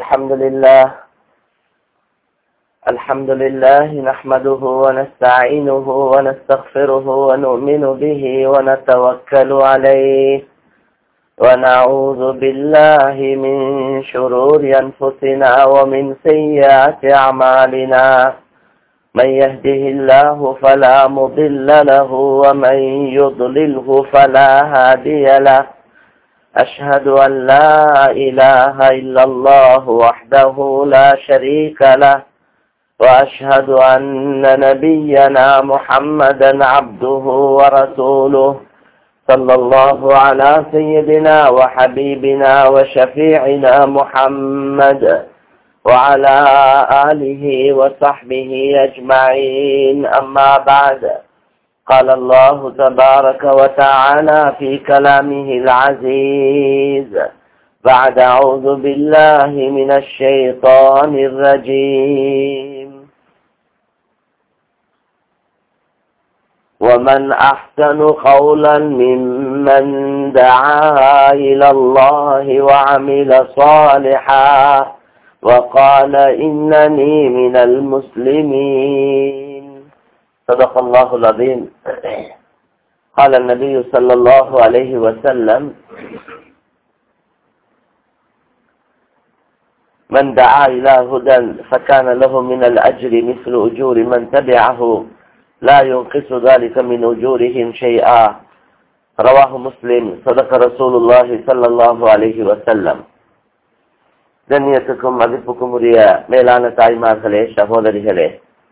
الحمد لله الحمد لله نحمده ونستعينه ونستغفره ونؤمن به ونتوكل عليه ونعوذ بالله من شرور أنفسنا ومن سيئات أعمالنا من يهده الله فلا مضل له ومن يضلله فلا هادي له أشهد أن لا إله إلا الله وحده لا شريك له وأشهد أن نبينا محمدا عبده ورسوله صلى الله على سيدنا وحبيبنا وشفيعنا محمد وعلى آله وصحبه أجمعين أما بعد قال الله تبارك وتعالى في كلامه العزيز بعد أعوذ بالله من الشيطان الرجيم ومن أحسن قولا ممن دعا إلى الله وعمل صالحا وقال إنني من المسلمين صدق الله العظيم قال النبي صلى الله عليه وسلم من دعا إلى هدى فكان له من الأجر مثل أجور من تبعه لا ينقص ذلك من أجورهم شيئا رواه مسلم صدق رسول الله صلى الله عليه وسلم கண்ணியத்துக்கும் மதிப்புக்கும் உரிய மேலான தாய்மார்களே சகோதரிகளே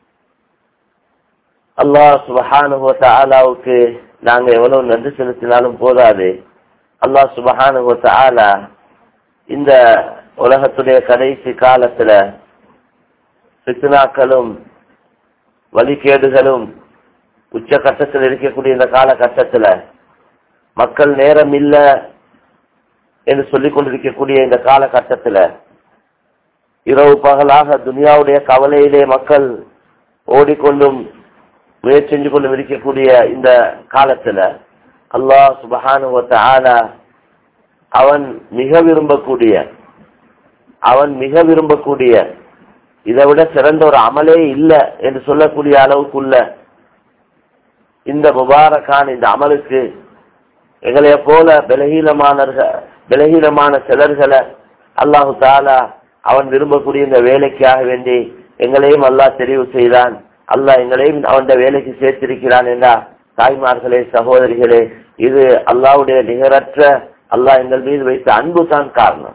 அல்லாஹ் சுபஹானுவ ஆலாவுக்கு நாங்க எவ்வளவு நன்றி செலுத்தினாலும் போதாது அல்லாஹ் சுபஹானுவ ஆலா இந்த உலகத்துடைய கடைசி காலத்துல பித்னாக்களும் வழிகேடுகளும் உச்ச கட்டத்தில் இருக்கக்கூடிய இந்த காலகட்டத்துல மக்கள் நேரம் இல்ல என்று சொல்லிக் கொண்டிருக்கக்கூடிய இந்த காலகட்டத்துல இரவு பகலாக துனியாவுடைய கவலையிலே மக்கள் ஓடிக்கொண்டும் முயற்சி செஞ்சு கொண்டும் இருக்கக்கூடிய இந்த காலத்துல அல்லாஹ் சுபஹானுவத்த ஆலா அவன் மிக விரும்பக்கூடிய அவன் மிக விரும்பக்கூடிய இதை விட சிறந்த ஒரு அமலே இல்லை என்று சொல்லக்கூடிய அளவுக்குள்ள இந்த முபாரக்கான இந்த அமலுக்கு எங்களைய போல பலகீனமானர்கள் பலகீனமான சிலர்களை அல்லாஹு தாலா அவன் விரும்பக்கூடிய இந்த வேலைக்காக வேண்டி எங்களையும் அல்லாஹ் தெரிவு செய்தான் அல்லாஹ் எங்களையும் அவன் வேலைக்கு சேர்த்திருக்கிறான் என்றா தாய்மார்களே சகோதரிகளே இது அல்லாவுடைய நிகரற்ற அல்லாஹ் எங்கள் மீது வைத்த அன்பு தான் காரணம்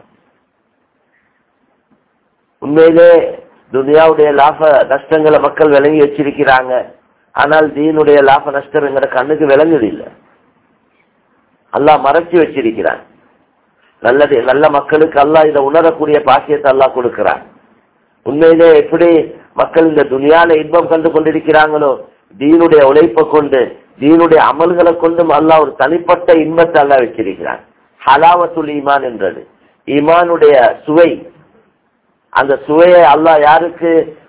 உண்மையிலே துனியாவுடைய லாப நஷ்டங்களை மக்கள் விளங்கி வச்சிருக்கிறாங்க ஆனால் தீனுடைய லாப நஷ்டம் எங்கட கண்ணுக்கு விளங்குது இல்லை அல்லாஹ் மறைச்சு வச்சிருக்கிறான் நல்லது நல்ல மக்களுக்கு அல்லாஹ் இதை உணரக்கூடிய பாக்கியத்தை அல்லாஹ் கொடுக்கிறான் உண்மையிலே எப்படி மக்கள் இந்த துனியால இன்பம் கண்டு கொண்டிருக்கிறாங்களோ தீனுடைய உழைப்பை கொண்டு தீனுடைய அமல்களை கொண்டும் அல்லாஹ் ஒரு தனிப்பட்ட இன்பத்தை அல்லாஹ் வச்சிருக்கிறான் ஹலாவத்துல் ஈமான் என்றது ஈமானுடைய சுவை அந்த சுவையை அல்லாஹ் யாருக்கு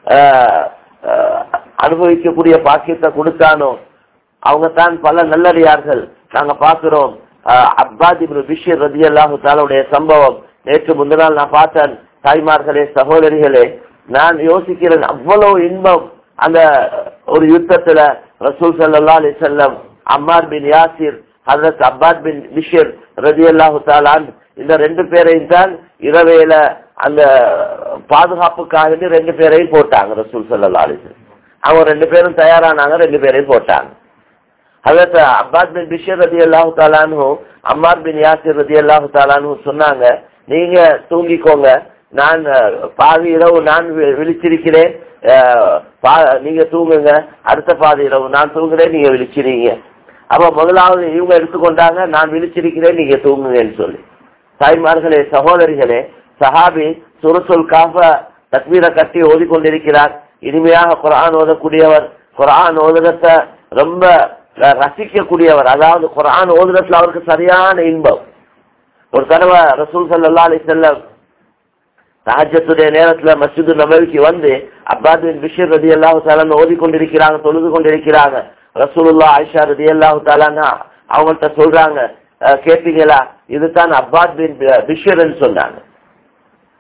அனுபவிக்கக்கூடிய பாக்கியத்தை கொடுத்தானோ அவங்க தான் பல நல்லடியார்கள் நாங்க பாக்குறோம் அப்பாத் இப்னு பிஷிர் ரதி அல்லாஹு தாலுடைய சம்பவம் நேற்று முந்தினால் நான் பார்த்தேன் தாய்மார்களே சகோதரிகளே நான் யோசிக்கிறேன் அவ்வளவு இன்பம் அந்த ஒரு யுத்தத்துல ரசூல் சல்லா அலி செல்லம் அம்மார் பின் யாசிர் ஹசரத் அப்பாத் பின் பிஷிர் ரதி அல்லாஹு தாலான் இந்த ரெண்டு பேரையும் தான் இரவேல அந்த பாதுகாப்புக்காக ரெண்டு பேரையும் போட்டாங்க ரசூல் சல்லா அலி அவங்க ரெண்டு பேரும் தயாரானாங்க ரெண்டு பேரையும் போட்டாங்க அதற்கு அப்பாஸ் பின் பிஷர் ரதி அல்லாஹு தாலானு அம்மார் பின் யாசிர் ரதி அல்லாஹு தாலானு சொன்னாங்க நீங்க தூங்கிக்கோங்க நான் பாதி இரவு நான் விழிச்சிருக்கிறேன் நீங்க தூங்குங்க அடுத்த பாதி இரவு நான் தூங்குறேன் நீங்க விழிச்சிருங்க அப்ப முதலாவது இவங்க எடுத்துக்கொண்டாங்க நான் விழிச்சிருக்கிறேன் நீங்க தூங்குங்கன்னு சொல்லி தாய்மார்களே சகோதரிகளே சஹாபி சுரசுல் காஃப தக்மீரை கட்டி ஓதிக்கொண்டிருக்கிறார் இனிமையாக குரான் ஓதக்கூடியவர் குரான் ஓதுறத ரொம்ப ரசிக்கக்கூடியவர் அதாவது குரான் ஓதுறதுல அவருக்கு சரியான இன்பம் ஒரு தடவை ரசூல் சல்லா அலி செல்லம் ராஜ்யத்துடைய நேரத்துல மஸ்ஜிது நபவிக்கு வந்து அப்பாதின் பிஷர் ரதி அல்லாஹு தாலான்னு ஓதி கொண்டிருக்கிறாங்க தொழுது கொண்டிருக்கிறாங்க ரசூலுல்லா ஆயிஷா ரதி அல்லாஹு தாலான்னா அவங்கள்ட்ட சொல்றாங்க அஹ், கேட்டீங்களா இதுதான் அப்பாத் பின் பிஷர்ன்னு சொன்னாங்க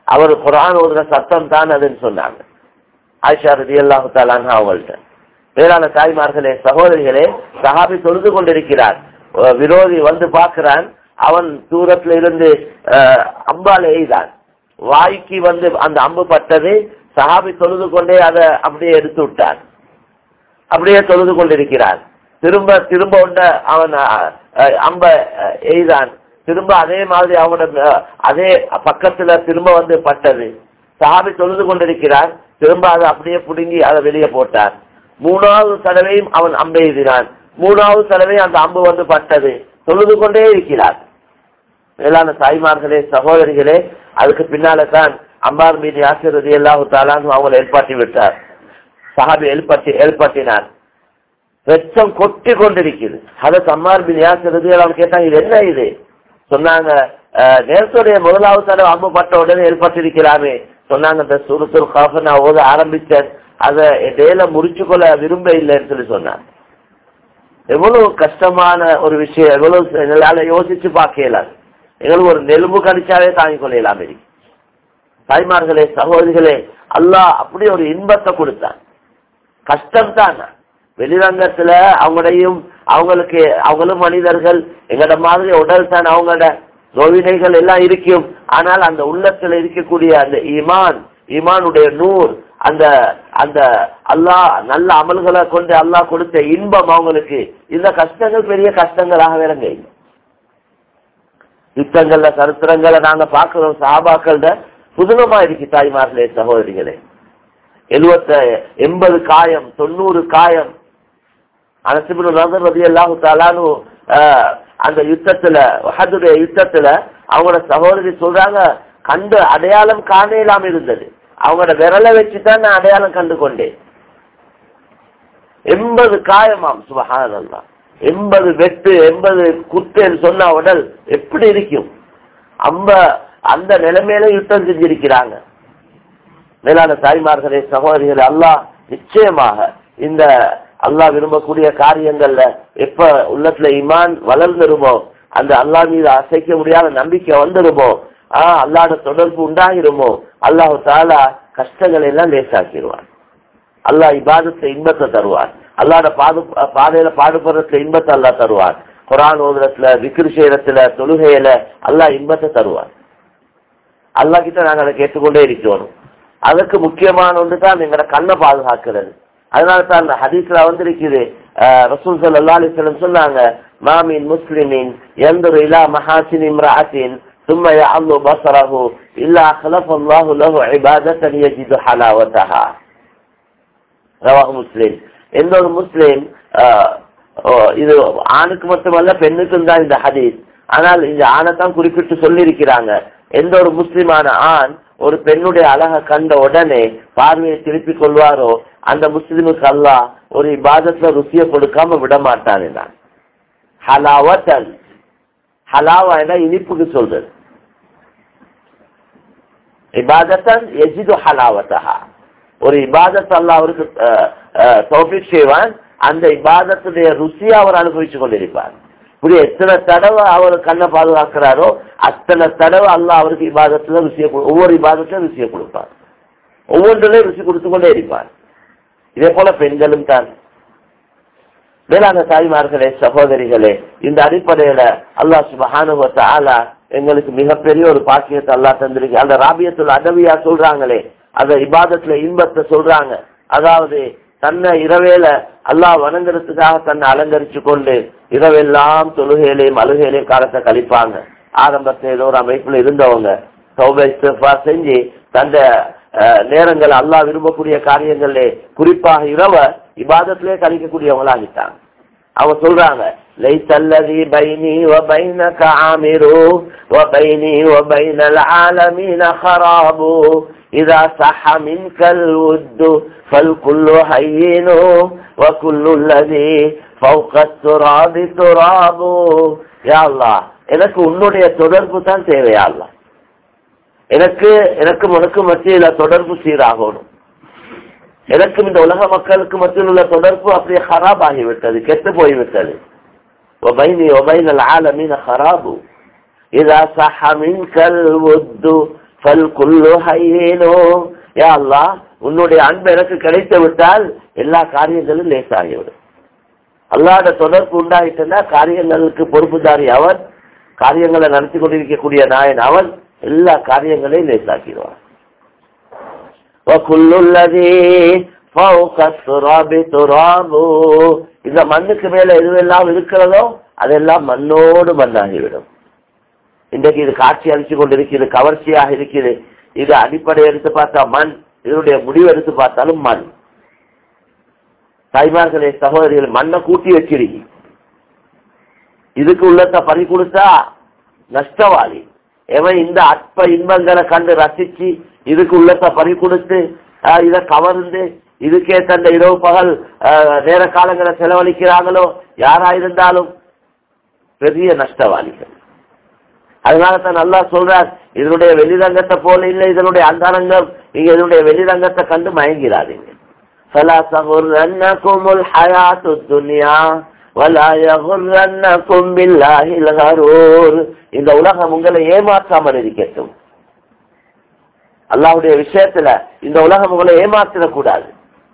அவர் குரான் ஓதுற சத்தம் தான் அதுன்னு சொன்னாங்க ஆயிஷா ரதி அல்லாஹு தாலான் அவங்கள்ட்ட வேளாண் தாய்மார்களே சகோதரிகளே சஹாபி தொழுது கொண்டிருக்கிறார் அஹ் விரோதி வந்து பார்க்கிறான் அவன் தூரத்துல இருந்து அஹ், அம்பால எய்தான் வாய்க்கு வந்து அந்த அம்பு பட்டது சஹாபி தொழுது கொண்டே அதை அப்படியே எடுத்து விட்டான் அப்படியே தொழுது கொண்டிருக்கிறான் திரும்ப திரும்ப உண்ட அவன் அஹ், அஹ், அம்ப அஹ், எய்தான் திரும்ப அதே மாதிரி அவனோட அஹ், அதே பக்கத்துல திரும்ப வந்து பட்டது சஹாபி தொழுது கொண்டிருக்கிறான் திரும்ப அதை அப்படியே புடுங்கி அதை வெளியே போட்டான் மூணாவது தடவையும் அவன் அம்பை எய்தினான் மூணாவது தடவை அந்த அம்பு வந்து பட்டது தொழுது கொண்டே இருக்கிறார் மேலான தாய்மார்களே சகோதரிகளே அதுக்கு பின்னால தான் அம்பார் மீது ஆசிரியர் எல்லா தாலான்னு அவங்களை ஏற்பாட்டி விட்டார் சஹாபி எழுப்பட்டி எழுப்பட்டினார் வெச்சம் கொட்டி கொண்டிருக்குது அதை அம்மார் பின் யாசிரது எல்லாம் கேட்டாங்க இது என்ன இது சொன்னாங்க அஹ், நேரத்துடைய முதலாவது தடவை அம்பு பட்ட உடனே ஏற்பட்டிருக்கிறாமே சொன்னாங்க இந்த சுருத்துல் காஃப நான் ஓத ஆரம்பிச்சேன் அதை இடையில முறிச்சு கொள்ள விரும்ப இல்லைன்னு சொல்லி சொன்னாங்க எவ்வளவு கஷ்டமான ஒரு விஷயம் எவ்வளவு எங்களால யோசிச்சு பார்க்கலாம் எங்களுக்கு ஒரு நெலும்பு கடிச்சாலே தாங்கிக் கொள்ளலாம் இருக்கு தாய்மார்களே சகோதரிகளே அல்லாஹ் அப்படி ஒரு இன்பத்தை கொடுத்தான் கஷ்டம் தான் வெளிரங்கத்துல அவங்களையும் அவங்களுக்கு அவங்களும் மனிதர்கள் எங்கட மாதிரி உடல் தான் அவங்களோட நோவினைகள் எல்லாம் இருக்கும் ஆனால் அந்த உள்ளத்துல இருக்கக்கூடிய அந்த ஈமான் ஈமானுடைய நூர் அந்த அந்த அல்லாஹ் நல்ல அமல்களை கொண்டு அல்லாஹ் கொடுத்த இன்பம் அவங்களுக்கு இந்த கஷ்டங்கள் பெரிய கஷ்டங்களாக விளங்க யுத்தங்கள்ல சரித்திரங்களை நாங்க பாக்குறோம் சாபாக்கள்ட புதுனமா இருக்கு தாய்மார்களே சகோதரிகளே எழுபத்த எண்பது காயம் தொண்ணூறு காயம் அனசிபின் நகர் ரதி அல்லாஹு தாலானு அந்த யுத்தத்துல வஹதுடைய யுத்தத்துல அவங்களோட சகோதரி சொல்றாங்க கண்டு அடையாளம் காண இல்லாம இருந்தது அவங்களோட விரலை வச்சுதான் நான் அடையாளம் கண்டு கொண்டேன் எண்பது காயமாம் சுபஹானல்லா எண்பது வெட்டு எண்பது குத்தேன்னு சொன்ன உடல் எப்படி இருக்கும் அம்ப அந்த நிலைமையில யுத்தம் செஞ்சிருக்கிறாங்க மேலான தாய்மார்களே சகோதரிகளே அல்லாஹ் நிச்சயமாக இந்த அல்லாஹ் விரும்பக்கூடிய காரியங்கள்ல எப்ப உள்ளத்துல இமான் வளர்ந்துருமோ அந்த அல்லாஹ் மீது அசைக்க முடியாத நம்பிக்கை வந்துருமோ ஆஹ் அல்லாட தொடர்பு உண்டாகிருமோ அல்லாஹு தாலா கஷ்டங்களை எல்லாம் லேசாக்கிடுவான் அல்லாஹ் இபாதத்தை இன்பத்தை தருவார் அல்லாட பாது பாதையில பாடுபடுறதுல இன்பத்தை அல்லாஹ் தருவார் குரான் ஓதுறத்துல விக்கிரி செய்யறதுல தொழுகையில அல்லாஹ் இன்பத்தை தருவார் அல்லா கிட்ட நாங்க அதை கேட்டுக்கொண்டே இருக்கிறோம் அதுக்கு முக்கியமான ஒன்று தான் எங்களோட கண்ணை பாதுகாக்கிறது அதனால தான் அந்த ஹதீஸ்ல வந்திருக்குது ரசூல் சல்லா அலிஸ்லம் சொன்னாங்க மாமின் முஸ்லிமின் எந்தொரு இலா மஹாசின் இம்ராத்தின் ثم يعض بصره إلا خلف الله له عبادة يجد حلاوتها رواه முஸ்லிம் எந்த ஒரு முஸ்லிம் இது ஆணுக்கு மட்டுமல்ல பெண்ணுக்கும் தான் இந்த ஹதீஸ் ஆனால் இந்த ஆணை தான் குறிப்பிட்டு சொல்லியிருக்கிறாங்க எந்த ஒரு முஸ்லிமான ஆண் ஒரு பெண்ணுடைய அழக கண்ட உடனே பார்வையை திருப்பிக் கொள்வாரோ அந்த முஸ்லிமுக்கு அல்லா ஒரு இபாதத்துல ருசிய கொடுக்காம விட மாட்டான் நான் ஹலாவத்தன் ஹலாவா என இனிப்புக்கு சொல்றது இபாதத்தன் எஜிது ஹலாவத்தஹா ஒரு இபாதத் அல்லா அவருக்கு தோபிக் செய்வான் அந்த இபாதத்துடைய ருசியை அவர் அனுபவிச்சு கொண்டிருப்பார் இப்படி எத்தனை தடவை அவர் கண்ணை பாதுகாக்கிறாரோ அத்தனை தடவை அல்ல அவருக்கு இபாதத்துல ருசியை ஒவ்வொரு இபாதத்திலும் ருசியை கொடுப்பார் ஒவ்வொன்றிலையும் ருசி கொடுத்து கொண்டே இருப்பார் இதே போல பெண்களும் தான் மேலான தாய்மார்களே சகோதரிகளே இந்த அடிப்படையில அல்லா சுபஹானுவத்த ஆலா எங்களுக்கு மிகப்பெரிய ஒரு பாக்கியத்தை அல்லா தந்திருக்கு அந்த ராபியத்துல அடவியா சொல்றாங்களே அந்த இபாதத்துல இன்பத்தை சொல்றாங்க அதாவது தன்னை இரவேல அல்லாஹ் வணங்குறதுக்காக தன்னை அலங்கரிச்சு கொண்டு இரவெல்லாம் தொழுகையிலையும் அழுகையிலையும் காலத்தை கழிப்பாங்க ஆரம்பத்தில் ஏதோ ஒரு அமைப்புல இருந்தவங்க சௌபை செஞ்சு தந்த நேரங்கள் அல்லாஹ் விரும்பக்கூடிய காரியங்களே குறிப்பாக இரவ இபாதத்திலே கழிக்கக்கூடியவங்களாகிட்டாங்க அவங்க சொல்றாங்க ليس الذي بيني وبينك عامر وبيني وبين العالمين خراب إذا صح منك الود فالكل هين وكل الذي فوق التراب تراب يا الله எனக்கு உன்னுடைய தொடர்பு தான் தேவையா அல்ல எனக்கு எனக்கு உனக்கு மத்தியில தொடர்பு சீராகணும் எனக்கும் இந்த உலக மக்களுக்கு மத்தியில் உள்ள தொடர்பு அப்படியே ஹராப் ஆகிவிட்டது கெட்டு போய்விட்டது ஒபைனி ஒபைனல் ஆலமீன ஹராபு இதா சஹ மின்கல் உத்து ஃபல் குல்லு ஹையேனோ யா அல்லாஹ் உன்னுடைய அன்பு எனக்கு கிடைத்து விட்டால் எல்லா காரியங்களும் லேசாகிவிடும் அல்லாத தொடர்பு உண்டாயிட்டுன்னா காரியங்களுக்கு பொறுப்புதாரி அவன் காரியங்களை நடத்தி கொண்டிருக்கக்கூடிய நாயன் அவன் எல்லா காரியங்களையும் லேசாக்கிடுவான் وَكُلُّ الَّذِي فَوْقَ التُّرَابِ تُرَابُ இந்த மண்ணுக்கு மேல எதுவெல்லாம் இருக்கிறதோ அதெல்லாம் மண்ணோடு மண்ணாகிவிடும் இன்றைக்கு இது காட்சி அளிச்சு கொண்டிருக்கிறது கவர்ச்சியாக இருக்குது இது அடிப்படை எடுத்து பார்த்தா மண் இதனுடைய முடிவு எடுத்து பார்த்தாலும் மண் தாய்மார்களே சகோதரிகள் மண்ணை கூட்டி வச்சிருக்கி இதுக்கு உள்ளத்தை பறி கொடுத்தா நஷ்டவாளி எவன் இந்த அற்ப இன்பங்களை கண்டு ரசிச்சு இதுக்கு உள்ளத்தை பறி கொடுத்து ஆஹ், இதை கவர்ந்து இதுக்கே தந்த இரவு பகல் ஆஹ், நேர காலங்களை செலவழிக்கிறாங்களோ யாரா இருந்தாலும் பெரிய நஷ்டவாளிகள் அதனால தான் நல்லா சொல்றார் இதனுடைய வெளிரங்கத்தை போல இல்லை இதனுடைய அந்தரங்கம் நீங்க இதனுடைய வெளிரங்கத்தை கண்டு மயங்கிறாதீங்க فلا تغرنكم الحياة الدنيا ولا يغرنكم بالله الغرور இந்த உலகம் உங்களை ஏமாற்றாமல் இருக்கட்டும் அல்லாஹ்வுடைய விஷயத்துல இந்த உலகம் உங்களை ஏமாற்றிடக்கூடாது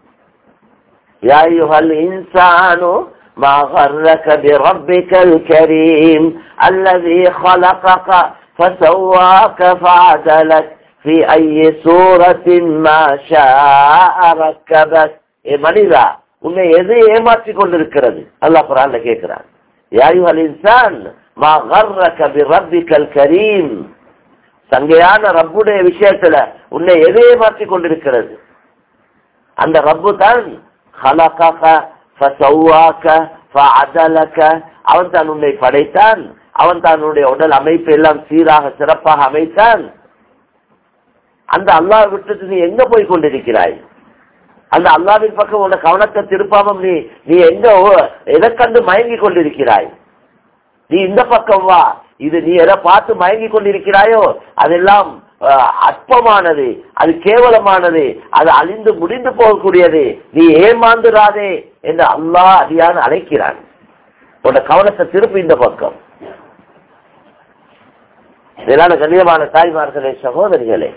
يا أيها الإنسان ما غرك بربك الكريم الذي خلقك فسواك فعدلك في أي سورة ما شاء ركبك ஏ மனிதா உன்னை எது ஏமாற்றிக் கொண்டிருக்கிறது அல்லாஹ் குரான்ல கேட்கிறான் يا أيها الإنسان ما غرك بربك الكريم சங்கையான ரப்புடைய விஷயத்துல உன்னை எது ஏமாற்றிக் கொண்டிருக்கிறது அந்த ரப்பு தான் خلقك فسواك فعدلك அவன் தான் உன்னை படைத்தான் அவன் தான் உன்னுடைய உடல் அமைப்பு எல்லாம் சீராக சிறப்பாக அமைத்தான் அந்த அல்லாஹ் விட்டுட்டு நீ எங்க போய் கொண்டிருக்கிறாய் அந்த அல்லாவின் பக்கம் உன்னை கவனத்தை திருப்பாம நீ நீ எங்க ஓ- எதை கண்டு மயங்கி கொண்டிருக்கிறாய் நீ இந்த பக்கம் வா இது நீ எதை பார்த்து மயங்கி கொண்டிருக்கிறாயோ அதெல்லாம் அஹ், அற்பமானது அது கேவலமானது அது அழிந்து முடிந்து போகக்கூடியது நீ ஏமாந்துராதே என்று அல்லாஹ் அடியான் அழைக்கிறான் உன்னோட கவனத்தை திருப்பி இந்த பக்கம் இதனால கண்ணியமான தாய்மார்களே சகோதரிகளே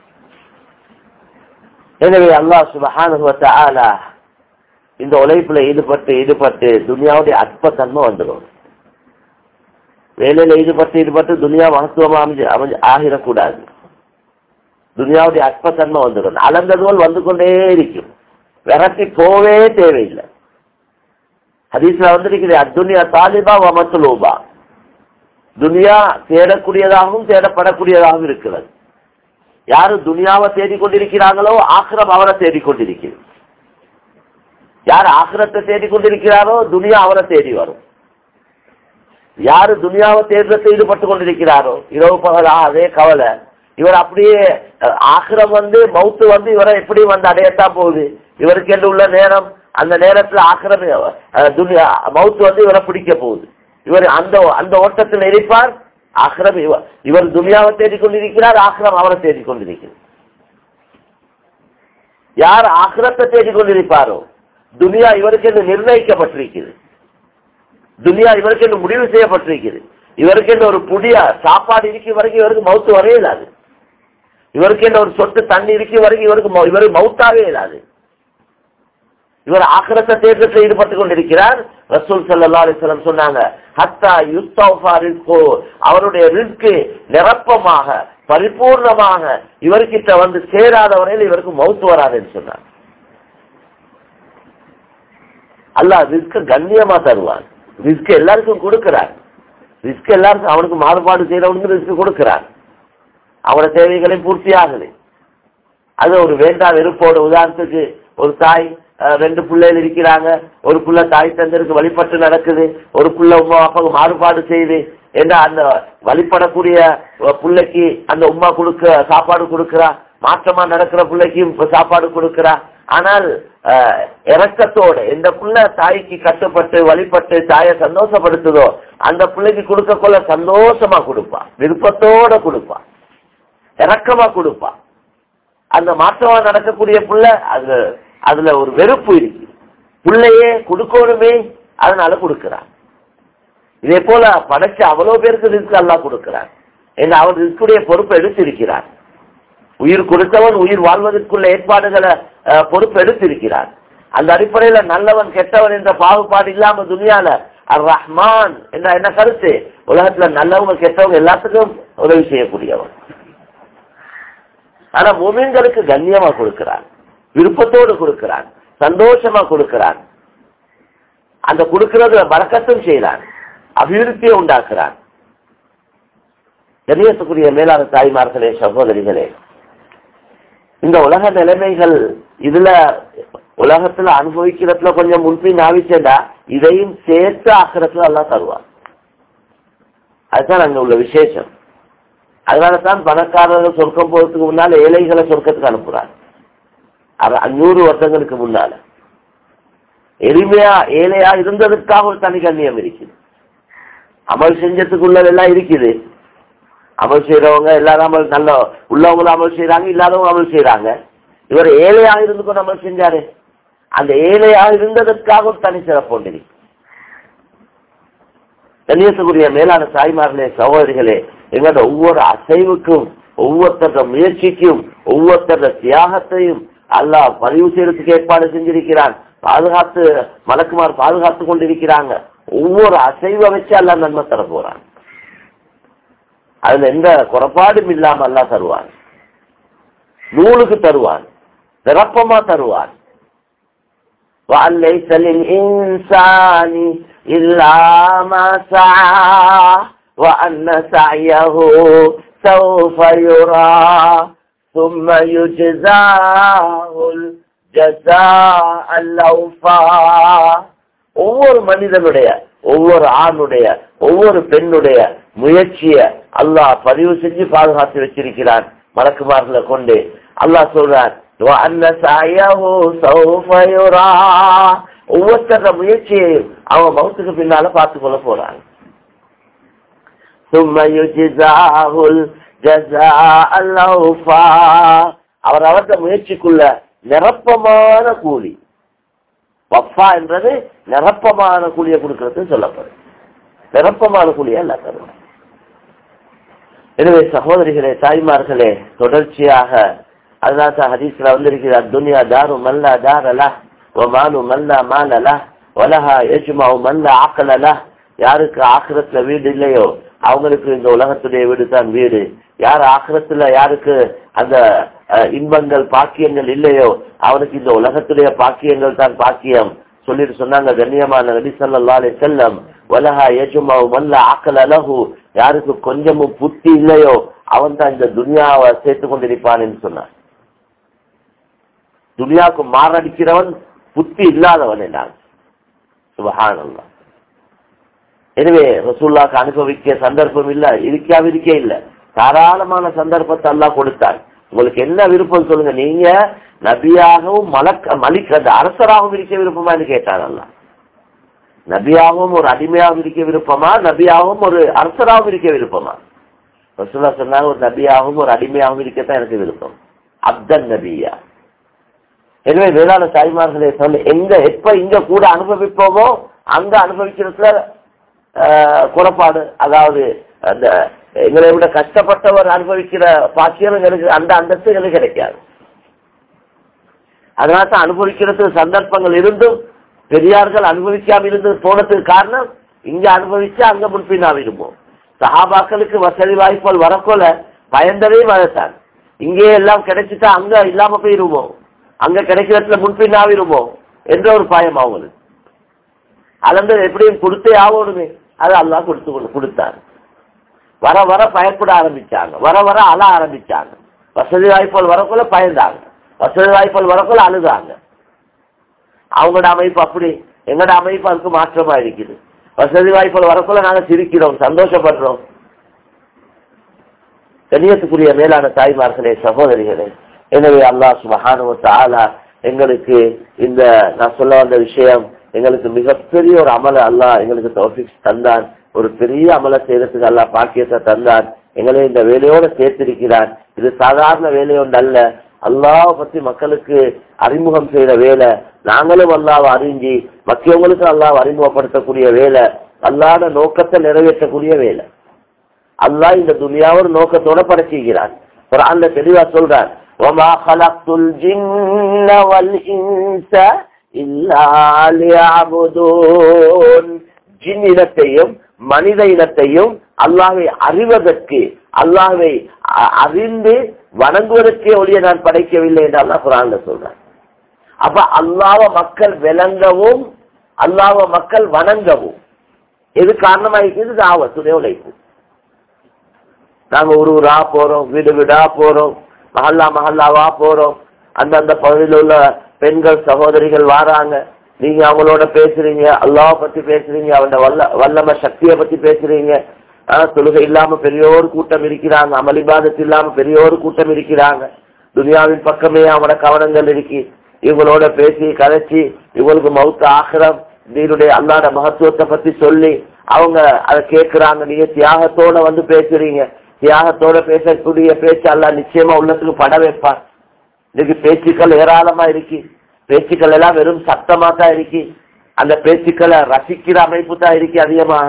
எனவே அல்லாஹ் சுபஹானஹு வ தஆலா இந்த உழைப்புல ஈடுபட்டு ஈடுபட்டு துனியாவுடைய அற்பத்தன்மை வந்துடும் வேலையில ஈடுபட்டு ஈடுபட்டு துனியா மகத்துவமா அமைஞ்சு அமைஞ்சு ஆகிடக்கூடாது துனியாவுடைய அற்பத்தன்மை வந்துடும் அளந்ததுவல் வந்து கொண்டே இருக்கும் விரட்டி போவே தேவையில்லை ஹதீஸ்ல வந்திருக்குது அத்துனியா தாலிபா வமத்துலூபா துனியா தேடக்கூடியதாகவும் தேடப்படக்கூடியதாகவும் இருக்கிறது யாரு துனியாவை தேடிக்கொண்டிருக்கிறாங்களோ ஆக்கிரம் அவரை தேடிக்கொண்டிருக்கிறது யார் ஆக்கிரத்தை தேடிக்கொண்டிருக்கிறாரோ துனியா அவரை தேடி வரும் யாரு துனியாவை தேடுறதை ஈடுபட்டு கொண்டிருக்கிறாரோ இரவு பகலா அதே கவலை இவர் அப்படியே அஹ், ஆக்கிரம் வந்து மவுத்து வந்து இவரை எப்படி வந்து அடையத்தான் போகுது இவருக்கு என்று உள்ள நேரம் அந்த நேரத்துல ஆக்கிரம் அஹ், துனியா மவுத்து வந்து இவரை பிடிக்க போகுது இவர் அந்த அந்த ஓட்டத்தில் இருப்பார் ஆக்கிரம் இவர் இவர் துனியாவை தேடிக்கொண்டிருக்கிறார் ஆக்கிரம் அவரை தேடிக்கொண்டிருக்கிறார் யார் ஆக்கிரத்தை தேடிக்கொண்டிருப்பாரோ துனியா இவருக்கு என்று நிர்ணயிக்கப்பட்டிருக்கிறது துனியா இவருக்கு என்று முடிவு செய்யப்பட்டிருக்கிறது இவருக்கு என்று ஒரு புதிய சாப்பாடு இருக்க வரைக்கும் இவருக்கு மவுத்து வரவே இல்லாது இவருக்கு என்ன ஒரு சொட்டு தண்ணி இருக்க வரைக்கும் இவருக்கு மௌ- இவருக்கு மவுத்தாவே இல்லாது இவர் ஆக்கிரத்த தேர்தலில் ஈடுபட்டு கொண்டிருக்கிறார் ரசூல் ஸல்லல்லாஹு அலைஹி வஸல்லம் சொன்னாங்க ஹத்தா யுஸ்தௌஃபா ரிஸ்கு அவருடைய ரிஸ்கு நிரப்பமாக பரிபூர்ணமாக இவர்கிட்ட வந்து சேராத வரையில் இவருக்கு மவுத்து வராதுன்னு சொன்னார் அல்லாஹ் ரிஸ்க கண்ணியமா தருவான் ரிஸ்க் எல்லாருக்கும் கொடுக்கிறார் ரிஸ்க் எல்லாருக்கும் அவனுக்கு மாறுபாடு செய்யறவனுக்கு ரிஸ்க் கொடுக்கிறார் அவனோட தேவைகளை பூர்த்தி ஆகுது அது ஒரு வேண்டா வெறுப்போட உதாரணத்துக்கு ஒரு தாய் அஹ், ரெண்டு பிள்ளைகள் இருக்கிறாங்க ஒரு புள்ள தாய் தந்தருக்கு வழிபட்டு நடக்குது ஒரு புள்ள உமா அப்பாவுக்கு மாறுபாடு செய்யுது என்ன அந்த வழிபடக்கூடிய அஹ், புள்ளைக்கு அந்த உமா கொடுக்க சாப்பாடு கொடுக்கிறா மாற்றமா நடக்கிற பிள்ளைக்கு இப்ப சாப்பாடு கொடுக்கிறா ஆனால் அஹ், இரக்கத்தோட எந்த புள்ள தாய்க்கு கட்டுப்பட்டு வழிபட்டு தாயை சந்தோஷப்படுத்துதோ அந்த பிள்ளைக்கு கொடுக்க கொள்ள சந்தோஷமா கொடுப்பா விருப்பத்தோட கொடுப்பா இறக்கமா கொடுப்பா அந்த மாற்றமா நடக்கக்கூடிய புள்ள அதுல அதுல ஒரு வெறுப்பு இருக்கு புள்ளையே கொடுக்கணுமே அதனால கொடுக்கிறான் இதே போல படைச்ச அவ்வளவு பேருக்கு ரிஸ்க் எல்லாம் கொடுக்கிறார் ஏன்னா அவர் ரிஸ்குடைய பொறுப்பை எடுத்திருக்கிறார் உயிர் கொடுத்தவன் உயிர் வாழ்வதற்குள்ள ஏற்பாடுகளை அஹ், பொறுப்பு எடுத்திருக்கிறான் அந்த அடிப்படையில நல்லவன் கெட்டவன் என்ற பாகுபாடு இல்லாம துனியால அர் ரஹ்மான் என்ற என்ன கருத்து உலகத்துல நல்லவங்க கெட்டவங்க எல்லாத்துக்கும் உதவி செய்யக்கூடியவன் ஆனா மூமின்களுக்கு கண்ணியமா கொடுக்கிறான் விருப்பத்தோடு கொடுக்கிறான் சந்தோஷமா கொடுக்கிறான் அந்த கொடுக்கிறது பறக்கத்தும் செய்யறான் அபிவிருத்தியை உண்டாக்குறான் கண்ணியத்துக்குரிய மேலான தாய்மார்களே சகோதரிகளே இந்த உலக நிலைமைகள் இதுல உலகத்துல அனுபவிக்கிறதுல கொஞ்சம் முன்பின் ஆவிச்சேண்டா இதையும் சேர்த்து ஆக்கிறதுல எல்லாம் தருவான் அதுதான் அங்க உள்ள விசேஷம் அதனாலதான் பணக்காரர்கள் சொர்க்கம் போறதுக்கு முன்னால ஏழைகளை சொர்க்கத்துக்கு அனுப்புறாங்க அது அஞ்சூறு வருஷங்களுக்கு முன்னால எளிமையா ஏழையா இருந்ததுக்காக ஒரு தனி கண்ணியம் இருக்குது அமல் செஞ்சதுக்குள்ளதெல்லாம் இருக்குது அமல் செய்யறவங்க எல்லாரும் அமல் நல்ல உள்ளவங்களும் அமல் செய்யறாங்க இல்லாதவங்க அமல் செய்யறாங்க இவர் ஏழையாக இருந்து கொண்டு அமல் செஞ்சாரு அந்த ஏழையாக இருந்ததற்காக ஒரு தனி சிறப்பு ஒன்று கண்ணியத்துக்குரிய மேலான தாய்மார்களே சகோதரிகளே எங்களோட ஒவ்வொரு அசைவுக்கும் ஒவ்வொருத்தர முயற்சிக்கும் ஒவ்வொருத்தர தியாகத்தையும் அல்லாஹ் பதிவு செய்யறதுக்கு ஏற்பாடு செஞ்சிருக்கிறான் பாதுகாத்து மலக்குமார் பாதுகாத்து கொண்டிருக்கிறாங்க ஒவ்வொரு அசைவை வச்சு அல்லாஹ் நன்மை தர போறான் அதுல எந்த குறைபாடும் இல்லாம அல்லாஹ் தருவான் நூலுக்கு தருவான் நிரப்பமா தருவான் وأن ليس للإنسان إلا ما سعى وأن سعيه سوف يرى ثم يجزاه الجزاء الأوفى ஒவ்வொரு மனிதனுடைய ஒவ்வொரு ஆணுடைய ஒவ்வொரு பெண்ணுடைய முயற்சிய அல்லாஹ் பதிவு செஞ்சு பாதுகாத்து வச்சிருக்கிறான் மலக்குமார்களை கொண்டு அல்லாஹ் சொல்றான் وَأَنَّ سَعْيَهُ سَوْفَ يُرَى ஒவ்வொருத்தர முயற்சியையும் அவன் மௌத்துக்கு பின்னால பார்த்து கொள்ள போறான் ثُمَّ يُجْزَاهُ الْجَزَاءَ الْأَوْفَى அவர் அவர்த முயற்சிக்குள்ள நிரப்பமான கூலி வஃபா என்றது நிரப்பமான கூலியை கொடுக்கிறது சொல்லப்படும் நிரப்பமான கூலியை அல்ல தருவார் எனவே சகோதரிகளே தாய்மார்களே தொடர்ச்சியாக அதனால ஹதீஸ்ல வந்திருக்கிறார் துனியா தாரு மல்லா தாரலா ஒமானு மல்லா மாலலா வலஹா எஜ்மாவு மல்லா ஆக்கலலா யாருக்கு ஆக்கிரத்துல வீடு இல்லையோ அவங்களுக்கு இந்த உலகத்துடைய வீடு தான் வீடு யார் ஆக்கிரத்துல யாருக்கு அந்த அஹ், இன்பங்கள் பாக்கியங்கள் இல்லையோ அவனுக்கு இந்த உலகத்துடைய பாக்கியங்கள் தான் பாக்கியம் சொல்லிட்டு சொன்னாங்க கண்ணியமான நபி ஸல்லல்லாஹு அலைஹி வஸல்லம் வலஹா யஜ்மாவு மல்லா ஆக்கல லஹு யாருக்கு கொஞ்சமும் புத்தி இல்லையோ அவன் தான் இந்த துனியாவை சேர்த்து கொண்டிருப்பான் என்று சொன்னான் துனியாவுக்கு மாரடிக்கிறவன் புத்தி இல்லாதவன் என்றான் சுபஹானல்லாஹ் எனவே ரசூல்லாக்கு அனுபவிக்க சந்தர்ப்பம் இல்ல இருக்காம இருக்கே இல்ல தாராளமான சந்தர்ப்பத்தை எல்லாம் கொடுத்தார் உங்களுக்கு என்ன விருப்பம் சொல்லுங்க நீங்க நபியாகவும் மலக்க மலிக் அந்த அரசராகவும் இருக்க விருப்பமான்னு கேட்டார் அல்லாஹ் நபியாகவும் ஒரு அடிமையாகவும் இருக்க விருப்பமா நபியாகவும் ஒரு அரசராகவும் இருக்க விருப்பமா ரசூல்லா சொன்னாங்க ஒரு நபியாகவும் ஒரு அடிமையாகவும் இருக்கத்தான் எனக்கு விருப்பம் அப்தன் நபியா எனவே வேளாண் தாய்மார்களே சொல்ல எங்க எப்ப இங்க கூட அனுபவிப்போமோ அங்க அனுபவிக்கிறதுல ஆஹ், குறைபாடு அதாவது அந்த எங்களை விட கஷ்டப்பட்டவர் அனுபவிக்கிற பாக்கியம் எங்களுக்கு அந்த அந்தஸ்து எங்களுக்கு கிடைக்காது அதனால தான் அனுபவிக்கிறதுக்கு சந்தர்ப்பங்கள் இருந்தும் பெரியார்கள் அனுபவிக்காம இருந்து போனதுக்கு காரணம் இங்க அனுபவிச்சு அங்க முன்பின்னா விரும்பும் சஹாபாக்களுக்கு வசதி வாய்ப்புகள் வரக்கொள்ள பயந்ததே வரத்தான் இங்கே எல்லாம் கிடைச்சிட்டா அங்க இல்லாம போயிருவோம் அங்க கிடைக்கிறதுல முன்பின்னா விரும்பும் என்ற ஒரு பயம் அவங்களுக்கு அளந்து எப்படியும் கொடுத்தே ஆகணுமே அது அல்லாஹ் கொடுத்து கொடு- கொடுத்தாரு வர வர பயப்பட ஆரம்பிச்சாங்க வர வர அழ ஆரம்பிச்சாங்க வசதி வாய்ப்புகள் வரக்குள்ள பயந்தாங்க வசதி வாய்ப்புகள் வரக்குள்ள அழுதாங்க அவங்களோட அமைப்பு அப்படி எங்களோட அமைப்பு அதுக்கு மாற்றமா இருக்குது வசதி வாய்ப்புகள் வரக்குள்ள நாங்க சிரிக்கிறோம் சந்தோஷப்படுறோம் கண்ணியத்துக்குரிய மேலான தாய்மார்களே சகோதரிகளே எனவே அல்லாஹ் சுபஹானு தாலா எங்களுக்கு இந்த நான் சொல்ல வந்த விஷயம் எங்களுக்கு மிகப்பெரிய ஒரு அமல அல்லாஹ் எங்களுக்கு தௌஃபிக் தந்தான் ஒரு பெரிய அமல செய்யறதுக்கு அல்லாஹ் பாக்கியத்தை தந்தான் எங்களை இந்த வேலையோட சேர்த்திருக்கிறான் இது சாதாரண வேலையொன்று அல்ல அல்லாஹ் பத்தி மக்களுக்கு அறிமுகம் செய்யற வேலை நாங்களும் அல்லாஹ் அறிஞ்சி மற்றவங்களுக்கும் அல்லாஹ் அறிமுகப்படுத்தக்கூடிய வேலை அல்லாத நோக்கத்தை நிறைவேற்றக்கூடிய வேலை அல்லாஹ் இந்த துனியாவை ஒரு நோக்கத்தோட படைச்சிருக்கிறான் குரான்ல தெளிவா சொல்றார் وما خلقت الجن والإنس إلا ليعبدون ஜின் இனத்தையும் மனித இனத்தையும் அல்லாஹை அறிவதற்கு அல்லாஹை அ- அறிந்து வணங்குவதற்கே ஒழிய நான் படைக்கவில்லை என்று அல்லாஹ் குரான்ல சொல்றார் அப்ப அல்லாஹ்வ மக்கள் விளங்கவும் அல்லாஹ்வ மக்கள் வணங்கவும் எது காரணமாயிருக்கிறது தாவத்துடைய உழைப்பு நாங்க ஒரு ஊரா போறோம் வீடு வீடா போறோம் மஹல்லா மஹல்லாவா போறோம் அந்தந்த பகுதியில் உள்ள பெண்கள் சகோதரிகள் வாராங்க நீங்க அவங்களோட பேசுறீங்க அல்லாஹ் பத்தி பேசுறீங்க அவனோட வல்ல வல்லம சக்தியை பத்தி பேசுறீங்க ஆஹ், தொழுகை இல்லாம பெரியோர் கூட்டம் இருக்கிறாங்க அமளிபாதத்து இல்லாம பெரியோர் கூட்டம் இருக்கிறாங்க துனியாவின் பக்கமே அவனோட கவனங்கள் இருக்கு இவங்களோட பேசி கதைச்சி இவங்களுக்கு மௌத்த ஆகிரம் நீருடைய அல்லாட மகத்துவத்தை பத்தி சொல்லி அவங்க அதை கேட்கிறாங்க நீங்க தியாகத்தோட வந்து பேசுறீங்க தியாகத்தோட பேசக்கூடிய பேச்சு அல்ல நிச்சயமா உள்ளத்துக்கு பட வைப்பார் இன்னைக்கு பேச்சுக்கள் ஏராளமா இருக்கு பேச்சுக்கள் எல்லாம் வெறும் சத்தமா தான் இருக்கு அந்த பேச்சுக்களை ரசிக்கிற அமைப்பு தான் இருக்கு அதிகமாக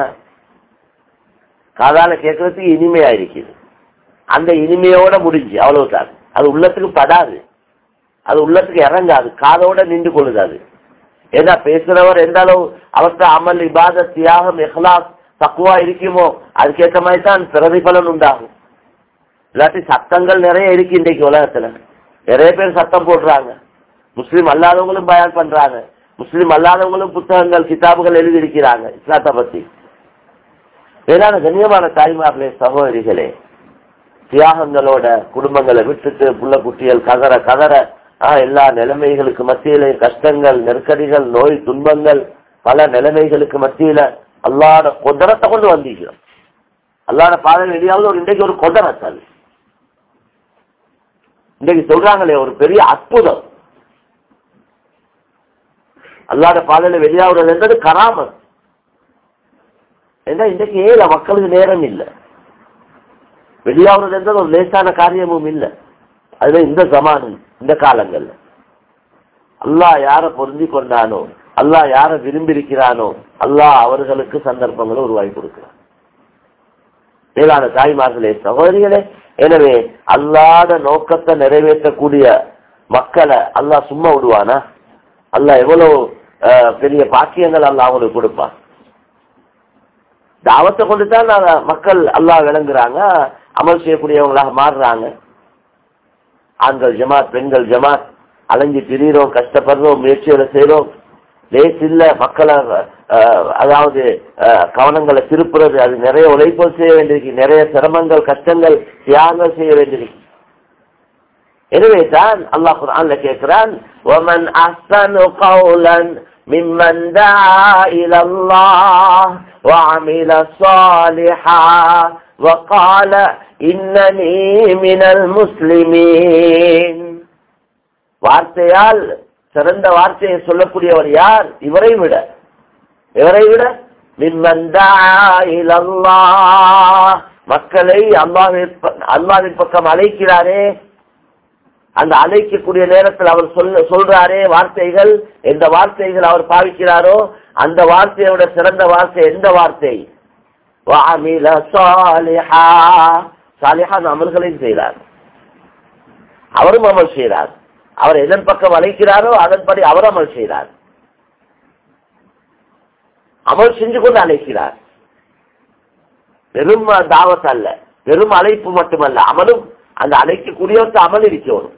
காதால கேட்கறதுக்கு இனிமையா இருக்குது அந்த இனிமையோட முடிஞ்சு அவ்வளவுதான் அது உள்ளத்துக்கு படாது அது உள்ளத்துக்கு இறங்காது காதோட நின்று கொள்ளுது அது ஏன்னா பேசுறவர் எந்த அளவு அவர்கிட்ட அமல் இபாத தியாகம் இஹ்லாஸ் தக்குவா இருக்குமோ அதுக்கேற்ற மாதிரி தான் பிரதிபலன் உண்டாகும் இல்லாட்டி சத்தங்கள் நிறைய இருக்கு இன்றைக்கு உலகத்துல நிறைய பேர் சத்தம் போடுறாங்க முஸ்லீம் அல்லாதவங்களும் பயன் பண்றாங்க முஸ்லீம் அல்லாதவங்களும் புத்தகங்கள் கிதாபுகள் எழுதியிருக்கிறாங்க இஸ்லாத்தை பத்தி வேளாண் கண்ணியமான தாய்மார்களே சகோதரிகளே தியாகங்களோட குடும்பங்களை விட்டுட்டு புள்ள குட்டிகள் கதற கதற ஆஹ், எல்லா நிலைமைகளுக்கு மத்தியில கஷ்டங்கள் நெருக்கடிகள் நோய் துன்பங்கள் பல நிலைமைகளுக்கு மத்தியில அல்லாட கொதரத்தை கொண்டு வந்திருக்கிறோம் அல்லாட பாதையில் வெளியாவது ஒரு இன்றைக்கு ஒரு கொதரத்தை அது இன்றைக்கு சொல்றாங்களே ஒரு பெரிய அற்புதம் அல்லாட பாதையில வெளியாகிறது என்றது கராமத் ஏன்னா இன்றைக்கு ஏழை மக்களுக்கு நேரம் இல்லை வெளியாகிறது என்றது ஒரு லேசான காரியமும் இல்லை அதுல இந்த ஜமானு இந்த காலங்கள்ல அல்லாஹ் யார பொருந்தி கொண்டானோ அல்லாஹ் யார விரும்பி இருக்கிறானோ அல்லாஹ் அவர்களுக்கு சந்தர்ப்பங்களை உருவாக்கி கொடுக்கிறான் மேலான தாய்மார்களே சகோதரிகளே எனவே அல்லாத நோக்கத்தை நிறைவேற்றக்கூடிய மக்களை அல்லாஹ் சும்மா விடுவானா அல்லாஹ் எவ்வளவு அஹ், பெரிய பாக்கியங்கள் அல்லாஹ் அவங்களுக்கு கொடுப்பான் தாவத்தை கொண்டு தான் நாங்க- மக்கள் அல்லாஹ் விளங்குறாங்க அமல் செய்யக்கூடியவங்களாக மாறுறாங்க ஆண்கள் ஜமாத் பெண்கள் ஜமாத் அலைஞ்சு திரியிறோம் கஷ்டப்படுறோம் முயற்சிகளை செய்யறோம் லேஸ் இல்ல மக்களை அஹ், அதாவது அஹ், கவனங்களை திருப்புறது அது நிறைய உழைப்புகள் செய்ய வேண்டியிருக்கு நிறைய சிரமங்கள் கஷ்டங்கள் தியாகங்கள் செய்ய வேண்டியிருக்கு எனவே தான் அல்லாஹ் குர்ஆன்ல கேட்கிறான் ومن احسن قولا ممن دعا الى الله وعمل صالحا وقال انني من المسلمين வார்த்தையால் சிறந்த வார்த்தையை சொல்லக்கூடியவர் யார் இவரை விட இவரை விட மிம்மன் دعا الى الله மக்களை அல்லாஹ்வின் ப- அல்லாஹ்வின் பக்கம் அழைக்கிறாரே அந்த அழைக்கக்கூடிய நேரத்தில் அவர் சொல்ல சொல்றாரே வார்த்தைகள் எந்த வார்த்தைகள் அவர் பாவிக்கிறாரோ அந்த வார்த்தையோட சிறந்த வார்த்தை எந்த வார்த்தை وَعَمِلَ صَالِحًا சாலிஹான அமல்களையும் செய்கிறார் அவரும் அமல் செய்கிறார் அவர் எதன் பக்கம் அழைக்கிறாரோ அதன்படி அவர் அமல் செய்கிறார் அமல் செஞ்சு கொண்டு அழைக்கிறார் வெறும் தாவத் அல்ல வெறும் அழைப்பு மட்டுமல்ல அமலும் அந்த அழைக்கக்கூடியவருக்கு அமல் இருக்கணும்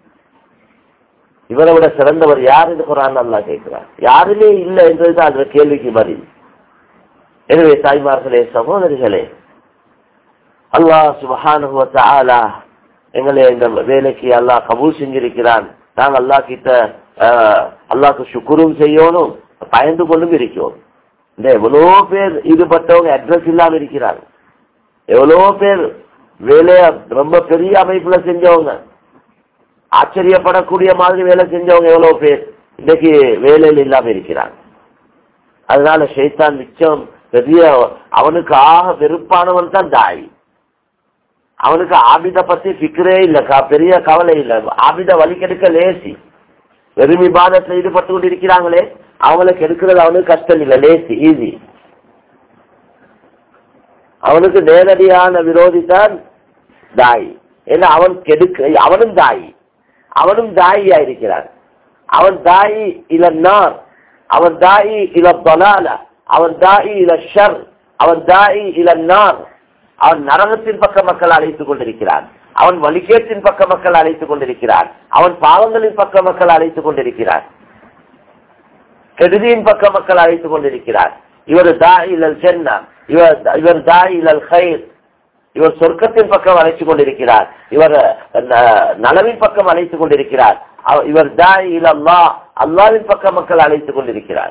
இவரை விட சிறந்தவர் யார் என்று குரான் அல்லா கேட்கிறார் யாருமே இல்லை என்றதுதான் அந்த கேள்விக்கு பதில் எனவே தாய்மார்களே சகோதரிகளே அல்லாஹ் சுபஹானுஹு வ தஆலா எங்களை இந்த வேலைக்கு அல்லாஹ் கபூல் செஞ்சிருக்கிறான் நாங்கள் அல்லாஹ் கிட்ட ஆஹ், அல்லாஹ்க்கு சுக்குரும் செய்யணும் பயந்து கொண்டும் இருக்கணும் இந்த எவ்வளோ பேர் ஈடுபட்டவங்க அட்ரஸ் இல்லாம இருக்கிறாங்க எவ்வளோ பேர் வேலைய ரொம்ப பெரிய அமைப்புல செஞ்சவங்க ஆச்சரியப்படக்கூடிய மாதிரி வேலை செஞ்சவங்க எவ்வளவு பேர் இன்னைக்கு வேலையில் இல்லாம இருக்கிறாங்க அதனால ஷைத்தான் மிச்சம் பெரிய அவனுக்கு ஆக வெறுப்பானவன் தான் தாய் அவனுக்கு ஆபித பத்தி ஃபிக்ரே இல்ல க- பெரிய கவலை இல்ல ஆபித வழி கெடுக்க லேசி வெறும் விவாதத்தில் ஈடுபட்டு கொண்டு இருக்கிறாங்களே அவங்கள கெடுக்கிறது அவனுக்கு கஷ்டம் இல்ல லேசி ஈஸி அவனுக்கு நேரடியான விரோதி தான் தாய் ஏன்னா அவன் கெடுக்க அவனும் தாயி அவனும் தாயியா இருக்கிறான் அவன் தாயி இலன்னார் அவன் தாயி இல பலால அவன் தாயி இல ஷர் அவன் தாயி இலன்னார் அவன் நரகத்தின் பக்க மக்கள் அழைத்துக் கொண்டிருக்கிறான் அவன் வலிகேட்டின் பக்க மக்கள் அழைத்துக் கொண்டிருக்கிறான் அவன் பாவங்களின் பக்க மக்கள் அழைத்துக் கொண்டிருக்கிறான் கெடுதியின் பக்க மக்கள் அழைத்துக் கொண்டிருக்கிறார் இவர் தாய் இலல் சென்னா இவர் இவர் தாய் இலல் ஹைர் இவர் சொர்க்கத்தின் பக்கம் அழைத்துக் கொண்டிருக்கிறார் இவர் ந- நலவின் பக்கம் அழைத்துக் கொண்டிருக்கிறார் அவ- இவர் தாய் இலல்லா அல்லாவின் பக்கம் மக்கள் அழைத்துக் கொண்டிருக்கிறார்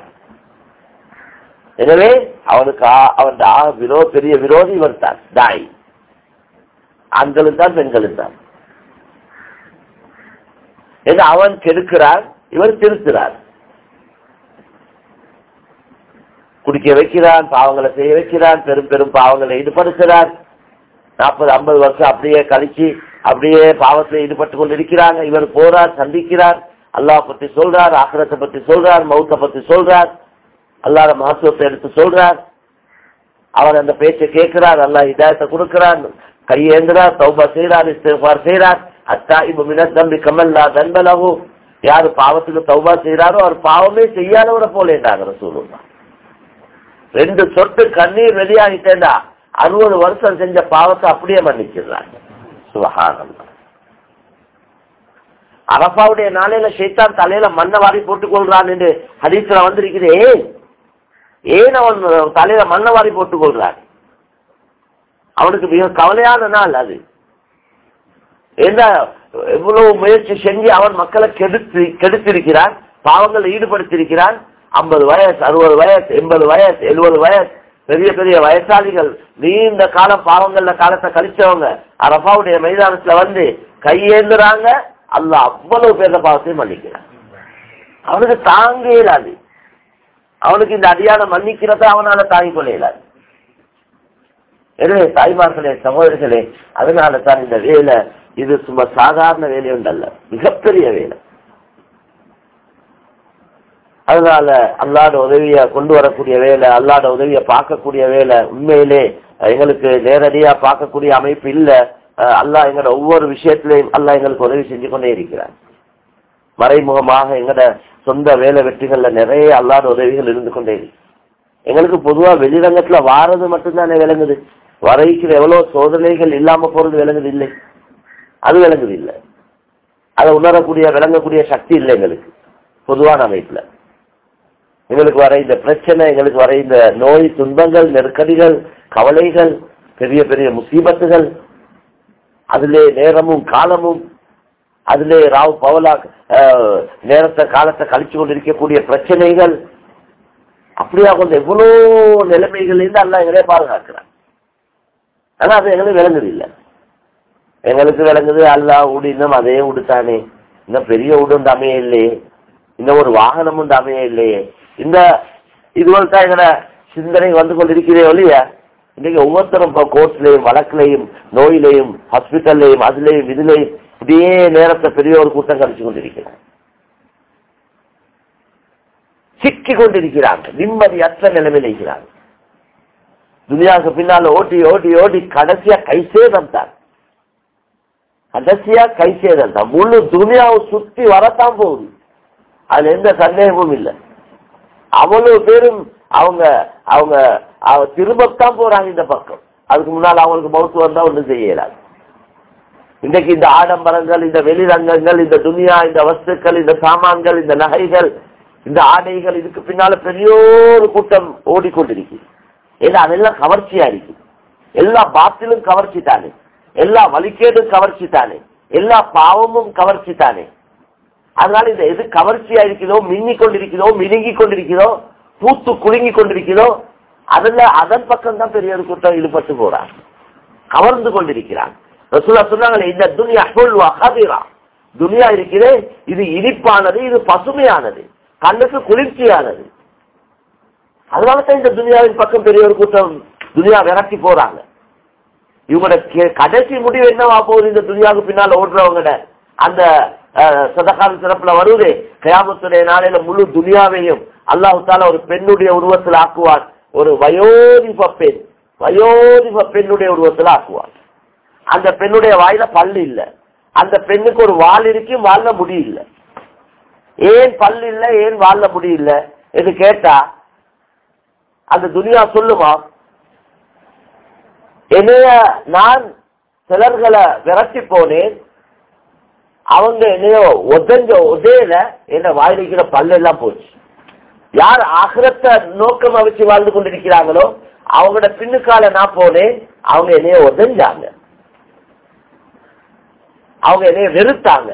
எனவே அவனுக்கு ஆ- அவன் ஆ- விரோ பெரிய விரோதி இவர் தான் தாய் ஆண்களும் தான் பெண்களும் தான் ஏன்னா அவன் கெடுக்கிறான் இவர் திருத்துறார் குடிக்க வைக்கிறான் பாவங்களை செய்ய வைக்கிறான் பெரும் பெரும் பாவங்களை ஈடுபடுத்துகிறான் நாற்பது ஐம்பது வருஷம் அப்படியே கழிச்சு அப்படியே பாவத்தில் ஈடுபட்டு கொண்டு இருக்கிறாங்க இவர் போறார் சந்திக்கிறார் அல்லாஹ் பத்தி சொல்றார் ஆக்கிரத்தை பத்தி சொல்றார் மௌத்த பத்தி சொல்றார் அல்லாத மகத்துவத்தை எடுத்து சொல்றார் அவர் அந்த பேச்சை கேட்கிறார் அல்லாஹ் இதாயத்தை கொடுக்கிறார் கையேந்திரார் தௌபா செய்கிறார் இஸ்திஃபார் செய்கிறார் அத்தா இபு மினத் தம்பி கமல்லா தன்பலகு யாரு பாவத்துக்கு தௌபா செய்கிறாரோ அவர் பாவமே செய்யாதவரை போல என்றாங்க ரசூலுல்லாஹ் ரெண்டு சொட்டு கண்ணீர் வெளியாகிட்டேன்டா அறுபது வருஷம் செஞ்ச பாவத்தை அப்படியே மன்னிச்சிடுறாங்க சுபஹானல்லாஹ் அரபாவுடைய நாளையில ஷைத்தான் தலையில மண்ணை வாரி போட்டுக் கொள்றான் என்று ஹதீஸ்ல வந்திருக்குது ஏன் ஏன் அவன் தலையில மண்ணை வாரி போட்டுக் கொள்றான் அவனுக்கு மிக கவலையான நாள் அது என்ன எவ்வளவு முயற்சி செஞ்சு அவன் மக்களை கெடுத்து கெடுத்திருக்கிறான் பாவங்களை ஈடுபடுத்தியிருக்கிறான் ஐம்பது வயசு அறுபது வயசு எண்பது வயசு எழுபது வயசு பெரிய பெரிய வயசாளிகள் நீண்ட காலம் பாவங்கள்ல காலத்தை கழிச்சவங்க அரபாவுடைய மைதானத்துல வந்து கையேந்துறாங்க அல்ல அவ்வளவு பேர்ல பாவத்தையும் மன்னிக்கிறான் அவனுக்கு தாங்க இயலாது அவனுக்கு இந்த அடியான மன்னிக்கிறத அவனால தாங்கிக் கொள்ள இயலாது எனவே தாய்மார்களே சகோதரர்களே அதனால தான் இந்த வேலை இது சும்மா சாதாரண வேலை ஒன்றல்ல மிகப்பெரிய வேலை அதனால அல்லாட உதவிய கொண்டு வரக்கூடிய வேலை அல்லாட உதவிய பார்க்கக்கூடிய வேலை உண்மையிலே எங்களுக்கு நேரடியா பார்க்கக்கூடிய அமைப்பு இல்ல அஹ் அல்லாஹ் எங்களோட ஒவ்வொரு விஷயத்திலையும் அல்லாஹ் எங்களுக்கு உதவி செஞ்சு கொண்டே இருக்கிறார் மறைமுகமாக எங்களோட சொந்த வேலை வெற்றிகள்ல நிறைய அல்லாட உதவிகள் இருந்து கொண்டே இருக்கு எங்களுக்கு பொதுவா வெளிரங்கத்துல வாரது மட்டும்தானே விளங்குது வரைக்கிற எவ்வளவு சோதனைகள் இல்லாம போறது விளங்குது இல்லை அது விளங்குது இல்லை அதை உணரக்கூடிய விளங்கக்கூடிய சக்தி இல்லை எங்களுக்கு பொதுவான அமைப்புல எங்களுக்கு வர இந்த பிரச்சனை எங்களுக்கு வர இந்த நோய் துன்பங்கள் நெருக்கடிகள் கவலைகள் பெரிய பெரிய முசீபத்துகள் அதிலே நேரமும் காலமும் அதிலே ராவ் பவலா அஹ், நேரத்தை காலத்தை கழிச்சு கொண்டிருக்கக்கூடிய பிரச்சனைகள் அப்படியா கொஞ்சம் எவ்வளோ நிலைமைகள் இருந்து அல்ல எங்களே பாதுகாக்கிறான் ஆனா அது எங்களுக்கு விளங்குது இல்லை எங்களுக்கு விளங்குது அல்லா உடு இன்னும் அதே உடுத்தானே இன்னும் பெரிய உடு அமைய இல்லையே இன்னும் ஒரு வாகனம் உண்டு அமைய இல்லையே இந்த இதுவரை தான் எங்கட சிந்தனை வந்து கொண்டிருக்கிறே ஒழிய இன்னைக்கு ஒவ்வொருத்தரும் இப்போ கோர்ட்லயும் வழக்குலையும் நோயிலையும் ஹாஸ்பிட்டல்லையும் அதுலயும் இதுலயும் இப்படியே நேரத்தை பெரிய ஒரு கூட்டம் கழிச்சு கொண்டிருக்கிறாங்க சிக்கி கொண்டிருக்கிறாங்க நிம்மதியற்ற நிலைமையில் இருக்கிறாங்க துனியாவுக்கு பின்னால ஓட்டி ஓட்டி ஓட்டி கடைசியா கைசேதம் தான் கடைசியா கைசேதம் தான் முழு துனியாவை சுத்தி வரத்தான் போகுது அதுல எந்த சந்தேகமும் இல்லை அவ்வளவு பேரும் அவங்க அவங்க அவ- திரும்பத்தான் போறாங்க இந்த பக்கம் அதுக்கு முன்னால் அவங்களுக்கு மௌத்து வந்தா ஒண்ணும் செய்யலாது இன்றைக்கு இந்த ஆடம்பரங்கள் இந்த வெளிரங்கங்கள் இந்த துனியா இந்த வஸ்துக்கள் இந்த சாமான்கள் இந்த நகைகள் இந்த ஆடைகள் இதுக்கு பின்னால பெரிய ஒரு கூட்டம் ஓடிக்கொண்டிருக்கு ஏன்னா அதெல்லாம் கவர்ச்சியா இருக்கு எல்லா பாத்திலும் கவர்ச்சி தானே எல்லா வழிகேடும் கவர்ச்சி தானே எல்லா பாவமும் கவர்ச்சி தானே அதனால இந்த எது கவர்ச்சியா இருக்குதோ மின்னி கொண்டிருக்கிறதோ மினுங்கி கொண்டிருக்கிறதோ பூத்து குலுங்கி கொண்டிருக்கிறதோ அதுல அதன் பக்கம் தான் பெரிய ஒரு கூட்டம் ஈடுபட்டு போறான் கவர்ந்து கொண்டிருக்கிறான் ரசூலா சொன்னாங்களே இந்த துனியா ஹுல்வா ஹதீரா துனியா இருக்கிறே இது இனிப்பானது இது பசுமையானது கண்ணுக்கு குளிர்ச்சியானது அதனால தான் இந்த துனியாவின் பக்கம் பெரிய ஒரு கூட்டம் துனியா விரட்டி போறாங்க இவங்களோட கே- கடைசி முடிவு என்னவா போகுது இந்த துனியாவுக்கு பின்னால ஓடுறவங்கட அந்த அஹ், சதகால சிறப்புல வருது கயாமத்துடைய நாளையில முழு துனியாவையும் அல்லாஹு தாலா ஒரு பெண்ணுடைய உருவத்தில் ஆக்குவார் ஒரு வயோதிப பெண் வயோதிப பெண்ணுடைய உருவத்தில் ஆக்குவார் அந்த பெண்ணுடைய வாயில பல்லு இல்ல அந்த பெண்ணுக்கு ஒரு வால் இருக்கு வாழ முடி இல்ல ஏன் பல்லு இல்ல ஏன் வாழ முடி இல்ல என்று கேட்டா அந்த துனியா சொல்லுமா என்னைய நான் சிலர்களை விரட்டி போனேன் அவங்க என்னையோ உதஞ்ச உதயல என்ன வாயிலிக்கிற பல்லு எல்லாம் போச்சு யார் ஆகிரத்தை நோக்கமா வச்சு வாழ்ந்து கொண்டிருக்கிறாங்களோ அவங்களோட பின்னுக்கால நான் போனேன் அவங்க என்னைய உதஞ்சாங்க அவங்க என்னைய வெறுத்தாங்க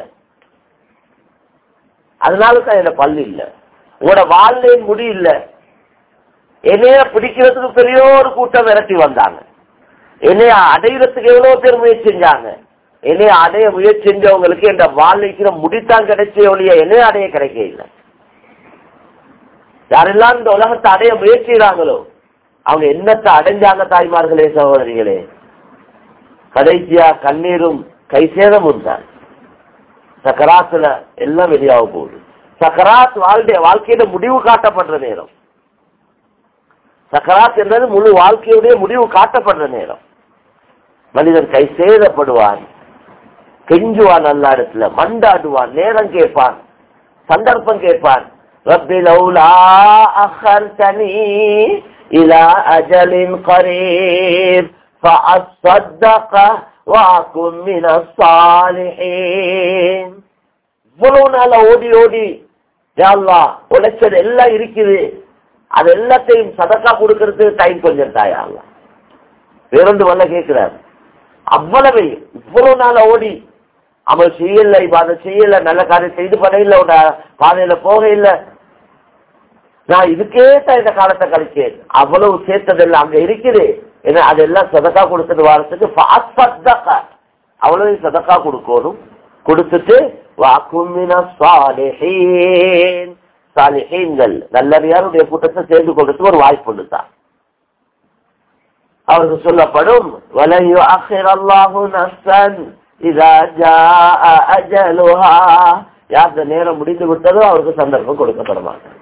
அதனால தான் என்ன பல்லு இல்ல உங்களோட வாழ்லே முடி இல்ல என்னைய பிடிக்கிறதுக்கு பெரிய ஒரு கூட்டம் விரட்டி வந்தாங்க என்னைய அடையிறதுக்கு எவ்வளவு பேர் முயற்சி செஞ்சாங்க என்னைய அடைய முயற்சி செஞ்சவங்களுக்கு என்ற வாழ்க்கைக்கிற முடித்தான் கிடைச்சே ஒழிய என்னைய அடைய கிடைக்க இல்லை யாரெல்லாம் இந்த உலகத்தை அடைய முயற்சிறாங்களோ அவங்க என்னத்தை அடைஞ்சாங்க தாய்மார்களே சகோதரிகளே கடைசியா கண்ணீரும் கை சேதமும் தான் சக்கராத்துல எல்லாம் வெளியாக போகுது சக்கராத் வாழ்க்கை வாழ்க்கையில முடிவு காட்டப்படுற நேரம் சக்கராத் என்பது முழு வாழ்க்கையுடைய முடிவு காட்டப்படுற நேரம் மனிதன் கை சேதப்படுவான் கெஞ்சுவான் நல்ல இடத்துல மண்டாடுவான் நேரம் கேட்பான் சந்தர்ப்பம் கேட்பான் رب لولا أخرتني إلى أجل قريب فأصدق وأكن من الصالحين இவ்வளவு நாள ஓடி ஓடி யாழ்லா உழைச்சது எல்லாம் இருக்குது அது எல்லாத்தையும் சதக்கா கொடுக்கறதுக்கு டைம் கொஞ்சம் தாயாங்களா வேறொன்று வல்ல கேட்கிறார் அவ்வளவு இவ்வளவு நாள ஓடி அவன் செய்யல அதை செய்யல நல்ல காரியம் செய்து பண்ண இல்ல உட பாதையில போக இல்ல நான் இதுக்கே தான் இந்த காலத்தை கழிச்சேன் அவ்வளவு சேர்த்ததெல்லாம் அங்க இருக்குது ஏன்னா அதெல்லாம் சதக்கா கொடுத்துட்டு வரத்துக்கு அவ்வளவு சதக்கா கொடுக்கணும் கொடுத்துட்டு வாக்குமின சாலிஹீன் சாலிஹீன்கள் நல்லறியாருடைய கூட்டத்தை சேர்ந்து கொள்றதுக்கு ஒரு வாய்ப்பு தான் அவருக்கு சொல்லப்படும் வலையு அஹிர் அல்லாஹு நஸ்ஸன் இதா ஜாஅ அஜலுஹா யார் நேரம் முடிந்து விட்டதோ அவருக்கு சந்தர்ப்பம் கொடுக்கப்பட மாட்டார்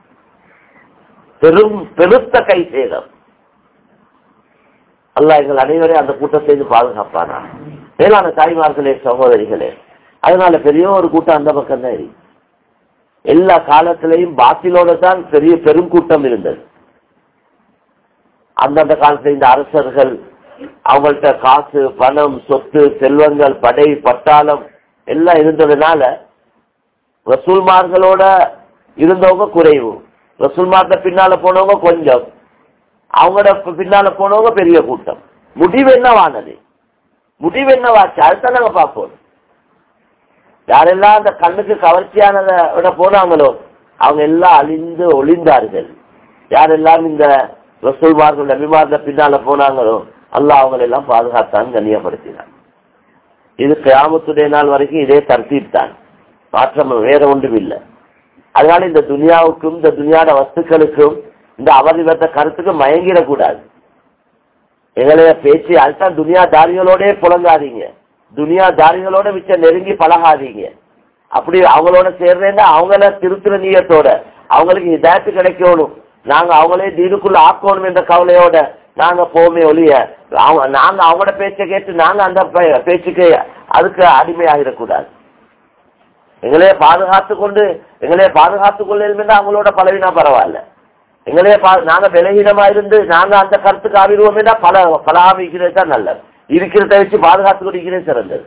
பெரும் பெருத்த கை சேதம் அல்லாஹ் எங்கள் அனைவரையும் அந்த கூட்டத்தை பாதுகாப்பானா மேலான தாய்மார்களே சகோதரிகளே அதனால பெரிய ஒரு கூட்டம் அந்த பக்கம் தான் இருக்கு எல்லா காலத்திலையும் பாத்திலோட தான் பெரிய பெரும் கூட்டம் இருந்தது அந்தந்த காலத்துல இந்த அரசர்கள் அவங்கள்ட்ட காசு பணம் சொத்து செல்வங்கள் படை பட்டாளம் எல்லாம் இருந்ததுனால ரசூல்மார்களோட இருந்தவங்க குறைவு ரசூல்மார்ட்ட பின்னால போனவங்க கொஞ்சம் அவங்களோட பின்னால போனவங்க பெரிய கூட்டம் முடிவு என்னவானது முடிவு என்னவாச்சு அதுதான் நாங்க பார்ப்போம் யாரெல்லாம் அந்த கண்ணுக்கு கவர்ச்சியானத விட போனாங்களோ அவங்க எல்லாம் அழிந்து ஒளிந்தார்கள் யாரெல்லாம் இந்த ரசூல்மார்கள் நபிமார்ந்த பின்னால போனாங்களோ அல்லாஹ் அவங்களை எல்லாம் பாதுகாத்தான் கண்ணியப்படுத்தினான் இது கிராமத்துடைய நாள் வரைக்கும் இதே தர்த்தீப் தான் மாற்றம் வேற ஒன்றும் இல்லை அதனால இந்த துனியாவுக்கும் இந்த துனியாட வஸ்துக்களுக்கும் இந்த அவதிவத்த கருத்துக்கு மயங்கிடக்கூடாது எங்களைய பேச்சு அதுதான் துனியா தாரிகளோட புலங்காதீங்க துனியா தாரிகளோட மிச்ச நெருங்கி பழகாதீங்க அப்படி அவங்களோட சேர்றேன்னா அவங்கள திருத்துற நீயத்தோட அவங்களுக்கு இதாயத்து கிடைக்கணும் நாங்க அவங்களே தீனுக்குள்ள ஆக்கணும் என்ற கவலையோட நாங்க போமே ஒழிய அவங்க நாங்க அவங்களோட பேச்சை கேட்டு நாங்க அந்த பே- பேச்சுக்கு அதுக்கு அடிமையாகிடக்கூடாது எங்களையே பாதுகாத்து கொண்டு எங்களையே பாதுகாத்து கொள்ள அவங்களோட பலவீனா பரவாயில்ல எங்களையே பா- நாங்க விலகீனமா இருந்து நாங்க அந்த கருத்துக்கு ஆவிடுவோம் பல பலாமிக்கிறது தான் நல்லது இருக்கிறத வச்சு பாதுகாத்து கொண்டிருக்கிறதே சிறந்தது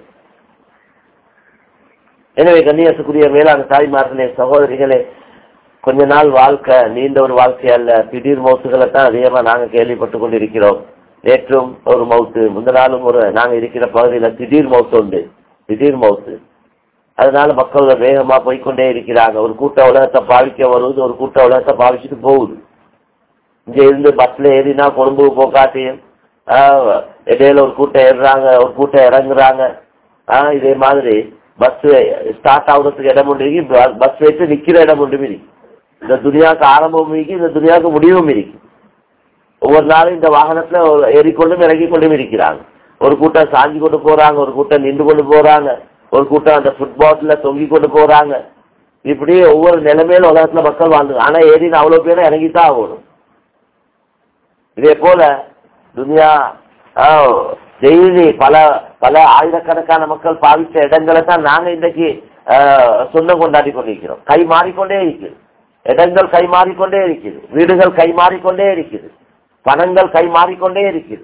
எனவே கண்ணியத்துக்குரிய மேலான தாய்மார்களே சகோதரிகளே கொஞ்ச நாள் வாழ்க்கை நீண்ட ஒரு வாழ்க்கை அல்ல திடீர் மௌத்துகளை தான் அதிகமா நாங்க கேள்விப்பட்டு கொண்டிருக்கிறோம் நேற்றும் ஒரு மவுத்து முந்த நாளும் ஒரு நாங்க இருக்கிற பகுதியில திடீர் மவுத்து உண்டு திடீர் மவுத்து அதனால மக்கள் வேகமா போய்க்கொண்டே இருக்கிறாங்க ஒரு கூட்ட உலகத்தை பாவிக்க வருவது ஒரு கூட்ட உலகத்தை பாவிச்சுட்டு போகுது இங்க இருந்து பஸ்ல ஏறினா கொழும்பு போக்காட்டியும் ஆஹ், இடையில ஒரு கூட்டம் ஏறுறாங்க ஒரு கூட்டம் இறங்குறாங்க ஆஹ், இதே மாதிரி பஸ் ஸ்டார்ட் ஆகுறதுக்கு இடம் ஒன்று இருக்கு பஸ் வச்சு நிக்கிற இடம் ஒன்றும் இருக்கு இந்த துனியாவுக்கு ஆரம்பமும் இருக்கு இந்த துனியாவுக்கு முடிவும் இருக்கு ஒவ்வொரு நாளும் இந்த வாகனத்துல ஒரு ஏறிக்கொண்டும் இறங்கி கொண்டும் இருக்கிறாங்க ஒரு கூட்டம் சாஞ்சி கொண்டு போறாங்க ஒரு கூட்டம் நின்று கொண்டு போறாங்க ஒரு கூட்டம் அந்த ஃபுட்பால்ல தொங்கி கொண்டு போறாங்க இப்படி ஒவ்வொரு நிலைமையில உலகத்துல மக்கள் வாழ்ந்து ஆனா ஏறின அவ்வளவு பேரும் இறங்கித்தான் ஆகணும் இதே போல துனியா ஆஹ், டெய்லி பல பல ஆயிரக்கணக்கான மக்கள் பாவிச்ச இடங்களை தான் நாங்க இன்றைக்கு ஆஹ், சொந்தம் கொண்டாடி கொண்டிருக்கிறோம் கை மாறிக்கொண்டே இருக்குது இடங்கள் கை மாறிக்கொண்டே இருக்குது வீடுகள் கை மாறிக்கொண்டே இருக்குது பணங்கள் கை மாறிக்கொண்டே இருக்குது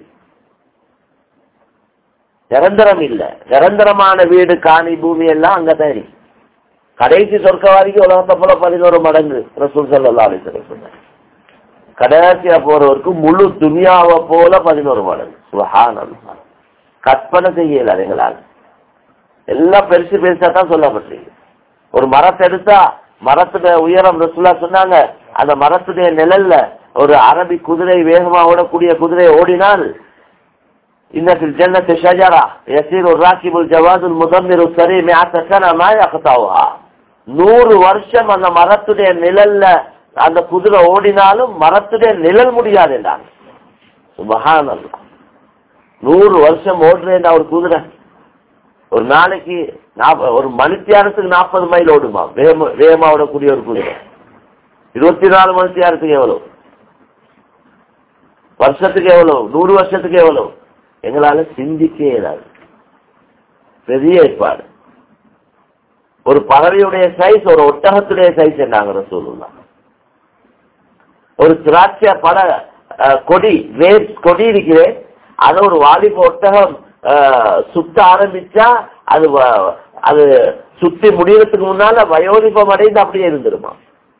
நிரந்தரம் இல்ல நிரந்தரமான வீடு காணி பூமி எல்லாம் அங்கதான் இருக்கு கடைசி சொர்க்கவாதிக்கு உலகத்தை போல பதினோரு மடங்கு ரசூல் சல்லா அலிஸ்வரம் சொன்னார் கடைசியா போறவருக்கு முழு துனியாவை போல பதினோரு மடங்கு சுஹான் அல்லாஹ். கற்பனை செய்யல எங்களால் எல்லாம் பெருசு பெருசா தான் சொல்லப்பட்டிருக்கு ஒரு மரத்தை எடுத்தா மரத்துடைய உயரம் ரசூலா சொன்னாங்க அந்த மரத்துடைய நிழல்ல ஒரு அரபி குதிரை வேகமா ஓடக்கூடிய குதிரை ஓடினால் إن في الجنة شجرة يسير الراكب الجواد المدمر السريع مئة سنة ما يقطعها நூறு வருஷம் அந்த மரத்துடைய நிழல்ல அந்த குதிரை ஓடினாலும் மரத்துடைய நிழல் முடியாது என்றாங்க சுபஹான் அல்லாஹ். நூறு வருஷம் ஓடுறேன் ஒரு குதிரை ஒரு நாளைக்கு நாப்ப- ஒரு மணித்தியாரத்துக்கு நாற்பது மைல் ஓடுமா வேகமா வேகமா ஓடக்கூடிய ஒரு குதிரை இருபத்தி நாலு மணித்தியாரத்துக்கு எவ்வளவு வருஷத்துக்கு எவ்வளவு நூறு வருஷத்துக்கு எவ்வளவு எங்களால சிந்திக்க இயலாது பெரிய ஏற்பாடு ஒரு பறவையுடைய சைஸ் ஒரு ஒட்டகத்துடைய சைஸ் என்றாங்க ரசூலுல்லா ஒரு திராட்சை பழ அஹ், கொடி வேர் கொடி இருக்கிறேன் அதை ஒரு வாலிப ஒட்டகம் அஹ், சுத்த ஆரம்பிச்சா அது வ- அது சுத்தி முடியறதுக்கு முன்னால வயோதிபம் அடைந்து அப்படியே இருந்துருமா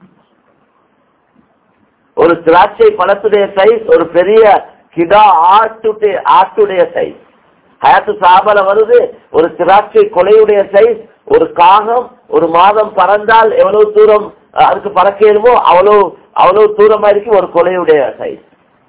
ஒரு திராட்சை பழத்துடைய சைஸ் ஒரு பெரிய கிடா ஆட்டுடைய ஆட்டுடைய சைஸ் ஹயாத்து சாபல வருது ஒரு திராட்சை கொலையுடைய சைஸ் ஒரு காகம் ஒரு மாதம் பறந்தால் எவ்வளவு தூரம் அஹ், அதுக்கு பறக்கணுமோ அவ்வளவு அவ்வளவு தூரமா இருக்கு ஒரு கொலையுடைய சைஸ்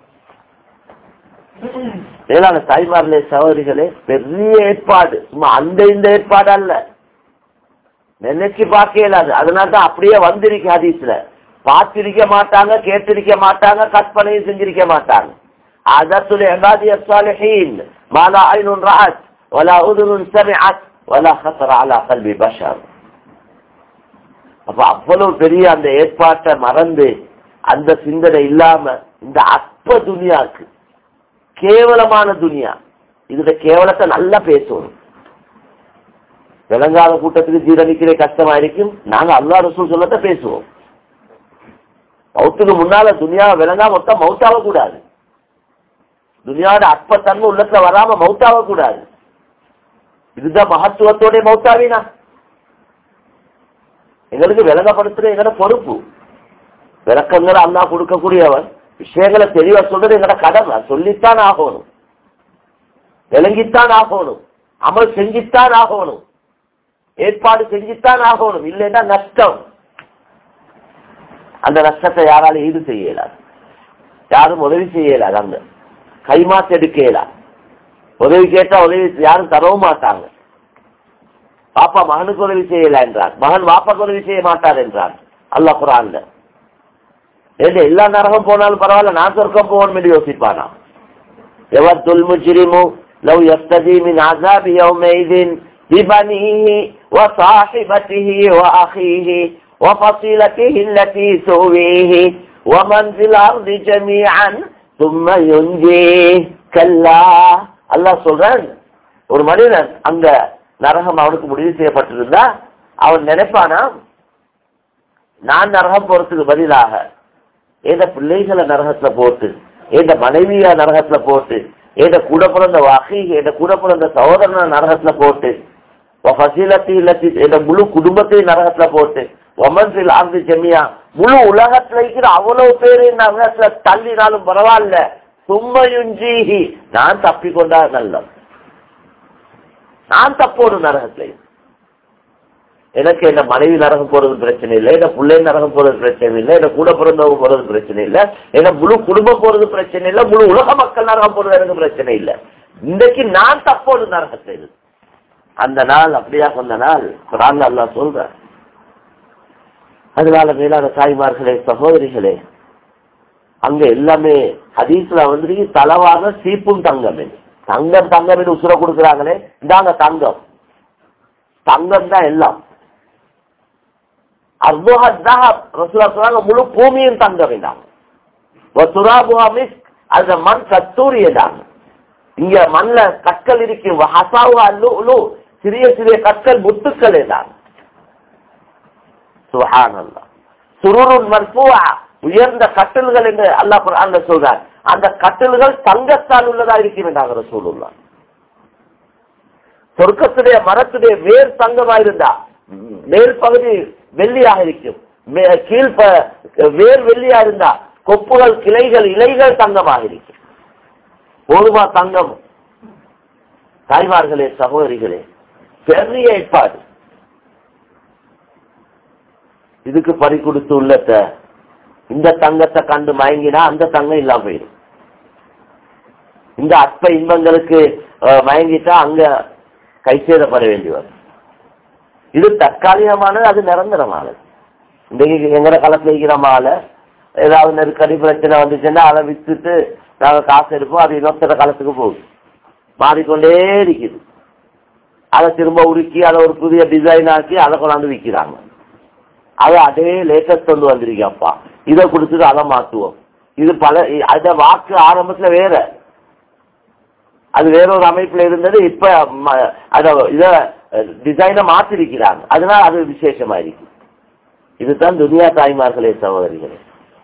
மேலான தாய்மார்களே சகோதரிகளே பெரிய ஏற்பாடு சும்மா அந்த இந்த ஏற்பாடு அல்ல நினைச்சு பார்க்க இயலாது அதனால தான் அப்படியே வந்திருக்கு ஹதீஸ்ல பார்த்திருக்க மாட்டாங்க கேட்டிருக்க மாட்டாங்க கற்பனையும் செஞ்சிருக்க மாட்டாங்க அதத்துல் இபாதி الصالحين ما لا عين رأت ولا أذن سمعت ولا خطر على قلب بشر அப்ப அவ்வளவு பெரிய அந்த ஏற்பாட்டை மறந்து அந்த சிந்தனை இல்லாம இந்த அற்ப துனியாக்கு கேவலமான துனியா இதுல கேவலத்தை நல்லா பேசணும் விளங்காத கூட்டத்துக்கு ஜீரணிக்கிற கஷ்டமா இருக்கும் நாங்க அல்லா ரசூல் சொல்லத்தை பேசுவோம் மௌத்துக்கு முன்னால துனியா விளங்கா மொத்தம் மௌத்தாவ கூடாது துனியாவோட அற்பத்தன்மை உள்ளத்துல வராம மௌத்தாவ கூடாது இதுதான் மகத்துவத்தோட மௌத்தாவினா எங்களுக்கு விளங்கப்படுத்துற எங்கட பொறுப்பு விளக்கங்களை அல்லா கொடுக்கக்கூடியவன் விஷயங்களை தெளிவா சொல்றது எங்கட கடமை சொல்லித்தான் ஆகணும் விளங்கித்தான் ஆகணும் அமல் செஞ்சுத்தான் ஆகணும் ஏற்பாடு செஞ்சுத்தான் ஆகணும் இல்லைன்னா நஷ்டம் அந்த நஷ்டத்தை யாராலும் ஈடு செய்ய இயலாது யாரும் உதவி செய்ய இயலாது அங்க கைமாத்து எடுக்க இயலாது உதவி கேட்டா உதவி யாரும் தரவும் மாட்டாங்க பாப்பா மகனுக்கு உதவி செய்யல என்றார் மகன் வாப்பாக்கு உதவி செய்ய மாட்டார் என்றார் அல்ல குரான்ல ஏன் எல்லா நரகம் போனாலும் பரவாயில்ல நான் சொர்க்கம் போகணும் என்று யோசிப்பானா يود المجرم لو يفتدي من عذاب يومئذ ببنيه وصاحبته وأخيه وفصيلته التي تؤويه ومن في الأرض جميعا ثم ينجيه كلا الله சொல்றான் ஒரு மனிதன் அங்க நரகம் அவனுக்கு முடிவு செய்யப்பட்டிருந்தா அவன் நினைப்பானா நான் நரகம் போறதுக்கு பதிலாக ஏத பிள்ளைகளை நரகத்துல போட்டு ஏத மனைவியா நரகத்துல போட்டு ஏத கூட பிறந்த வாகி ஏத கூட பிறந்த சகோதரனை நரகத்துல போட்டு ஃபசிலத்தி இல்லத்தி ஏத முழு குடும்பத்தையும் நரகத்துல போட்டு ஒமன்சில் ஆர்ந்து ஜெமியா முழு உலகத்துல இருக்கிற அவ்வளவு பேரையும் நரகத்துல தள்ளினாலும் பரவாயில்ல சும்மையுஞ்சீகி நான் தப்பிக்கொண்டா நல்லது நான் தப்போடு நரகத்துல எனக்கு என்ன மனைவி நரகம் போறது பிரச்சனை இல்லை என்ன பிள்ளை நரகம் போறது பிரச்சனை இல்லை என்ன கூட பிறந்தவங்க போறது பிரச்சனை இல்லை என்ன முழு குடும்பம் போறது பிரச்சனை இல்லை முழு உலக மக்கள் நரகம் போறது எனக்கு பிரச்சனை இல்லை இன்றைக்கு நான் தப்போடு நரகத்தை அந்த நாள் அப்படியா சொன்ன நாள் குரான் அல்லா சொல்ற அதனால மேலான தாய்மார்களே சகோதரிகளே அங்க எல்லாமே ஹதீஸ்ல வந்து தலவாக சீப்பும் தங்கம் தங்கம் தங்கம் என்று உசுர கொடுக்குறாங்களே இந்தாங்க தங்கம் தங்கம் தான் எல்லாம் சொல்றாங்க முழு பூமியும் தங்க வேண்டாம் அந்த மண் கத்தூரியதாங்க இங்க மண்ல கட்ட கற்கள் இருக்கும் ஹசாவு அல்லு உலு சிறிய சிறிய கற்கள் முத்துக்கள் தான் சுஹானல்லா சுருருன் மர்ஃபூஆ உயர்ந்த கட்டல்கள் என்று அல்லாஹ் குர்ஆன்ல சொல்றார் அந்த கட்டல்கள் தங்கத்தால் உள்ளதா இருக்கும் என்றாங்க ரசூலுல்லாஹ் சொர்க்கத்துடைய மரத்துடைய வேர் தங்கமா இருந்தா மேல் பகுதி வெள்ளியாக இருக்கும் மே- கீழ் ப- வேர் வெள்ளியா இருந்தா கொப்புகள் கிளைகள் இலைகள் தங்கமாக இருக்கும் போதுமா தங்கம் தாய்மார்களே சகோதரிகளே பெரிய ஏற்பாடு இதுக்கு பறி கொடுத்து உள்ளத இந்த தங்கத்தை கண்டு மயங்கினா அந்த தங்கம் இல்லாம போயிடும் இந்த அற்ப இன்பங்களுக்கு அஹ், மயங்கிட்டா அங்க கைசேதப்பட வேண்டி வரும் இது தற்காலிகமானது அது நிரந்தரமானது இன்றைக்கு எங்கட காலத்துல இருக்கிற மாலை ஏதாவது நெருக்கடி பிரச்சனை வந்துச்சுன்னா அதை வித்துட்டு நாங்க காசு எடுப்போம் அது இன்னொருத்தர காலத்துக்கு போகுது மாறிக்கொண்டே இருக்குது அதை திரும்ப உருக்கி அதை ஒரு புதிய டிசைன் ஆக்கி அதை கொண்டாந்து விற்கிறாங்க அது அதே லேட்டஸ்ட் கொண்டு வந்திருக்கப்பா இதை கொடுத்துட்டு அதை மாத்துவோம் இது பல அத வாக்கு ஆரம்பத்துல வேற அது வேற ஒரு அமைப்புல இருந்தது இப்ப ம- அத இத டிசைனை மாத்திருக்கிறாங்க அதனால அது விசேஷமா இருக்கு இதுதான் துனியா தாய்மார்களே சகோதரிகளே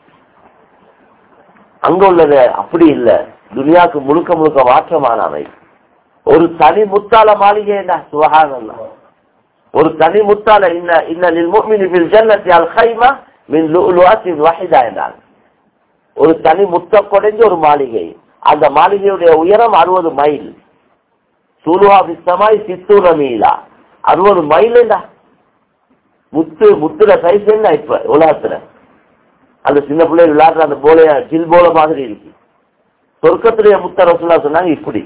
அங்க உள்ளது அப்படி இல்ல துனியாவுக்கு முழுக்க முழுக்க மாற்றமான அமைப்பு ஒரு தனி முத்தால மாளிகை என்ன சுகானந்தா ஒரு தனி முத்தால இன்ன இன்ன முஃமினி ஃபில் ஜன்னத்தி அல் கைமா மின் லுஅலுஅத்தின் வஹிதா என்றாங்க ஒரு தனி முத்த கொடைஞ்ச ஒரு மாளிகை அந்த மாளிகையுடைய உயரம் அறுபது மைல் சூலுவா வித்தமாய் சித்தூர மீலா அறுபது மைல்டா முத்து முத்துல சைஸ் என்ன இப்ப உலகத்துல அந்த சின்ன பிள்ளை விளையாடுற அந்த போலைய ஜில் போல மாதிரி இருக்கு சொர்க்கத்திலேயே முத்த ரசூலா சொன்னாங்க இப்படி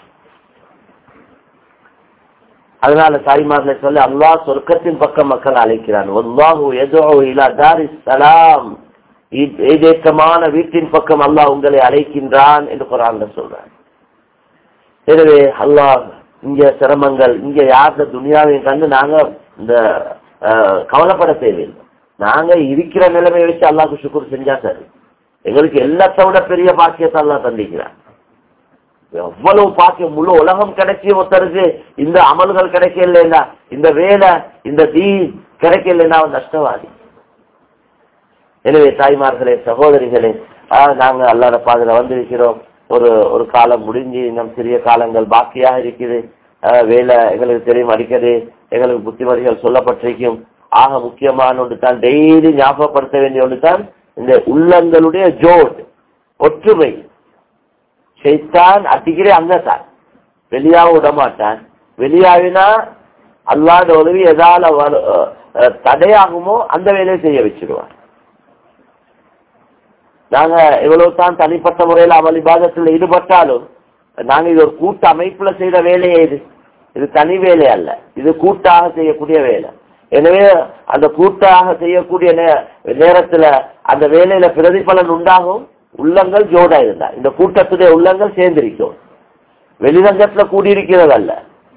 அதனால தாய்மார்களை சொல்லி அல்லாஹ் சொர்க்கத்தின் பக்கம் மக்கள் அழைக்கிறான் வல்லாஹு யதுஉ இலா தாரிஸ் ஸலாம் ஏதேற்றமான வீட்டின் பக்கம் அல்லாஹ் உங்களை அழைக்கின்றான் என்று குரான்ல சொல்றான் எனவே அல்லாஹ் இங்க சிரமங்கள் இங்க யார்த துனியாவையும் கண்டு நாங்க இந்த அஹ், கவலைப்பட தேவையில்லை நாங்க இருக்கிற நிலைமையை வச்சு அல்லாஹ்க்கு சுக்குர் செஞ்சா சரி எங்களுக்கு எல்லாத்த விட பெரிய பாக்கியத்தை அல்லாஹ் தந்திக்கிறான் எவ்வளவு பாக்கியம் முழு உலகம் கிடைக்கும் ஒருத்தருக்கு இந்த அமல்கள் கிடைக்கலன்னா இந்த வேலை இந்த தீ கிடைக்கலன்னா அவன் நஷ்டவாதி எனவே தாய்மார்களே சகோதரிகளே ஆஹ், நாங்க அல்லாத பாதையில வந்திருக்கிறோம் ஒரு ஒரு காலம் முடிஞ்சு இன்னும் சிறிய காலங்கள் பாக்கியாக இருக்குது ஆஹ், வேலை எங்களுக்கு தெரியும் அடிக்கடி எங்களுக்கு புத்திமதிகள் சொல்லப்பட்டிருக்கும் ஆக முக்கியமான ஒன்று தான் டெய்லி ஞாபகப்படுத்த வேண்டிய ஒன்று தான் இந்த உள்ளங்களுடைய ஜோட் ஒற்றுமை ஷைத்தான் அடிக்கிறே அங்கதான் வெளியாக விட மாட்டான் வெளியாவினா அல்லாத உதவி எதால வரு- அஹ் தடையாகுமோ அந்த வேலையை செய்ய வச்சிருவான் நாங்க எவ்வளவு தான் தனிப்பட்ட முறையில் அமல் இபாதத்தில் ஈடுபட்டாலும் நாங்க இது ஒரு கூட்டு அமைப்புல செய்த வேலையே இது இது தனி வேலை அல்ல இது கூட்டாக செய்யக்கூடிய வேலை எனவே அந்த கூட்டாக செய்யக்கூடிய நே- நேரத்துல அந்த வேலையில பிரதிபலன் உண்டாகும் உள்ளங்கள் ஜோடா இருந்தா இந்த கூட்டத்துடைய உள்ளங்கள் சேர்ந்திருக்கும் வெளிரங்கத்துல கூடியிருக்கிறது அல்ல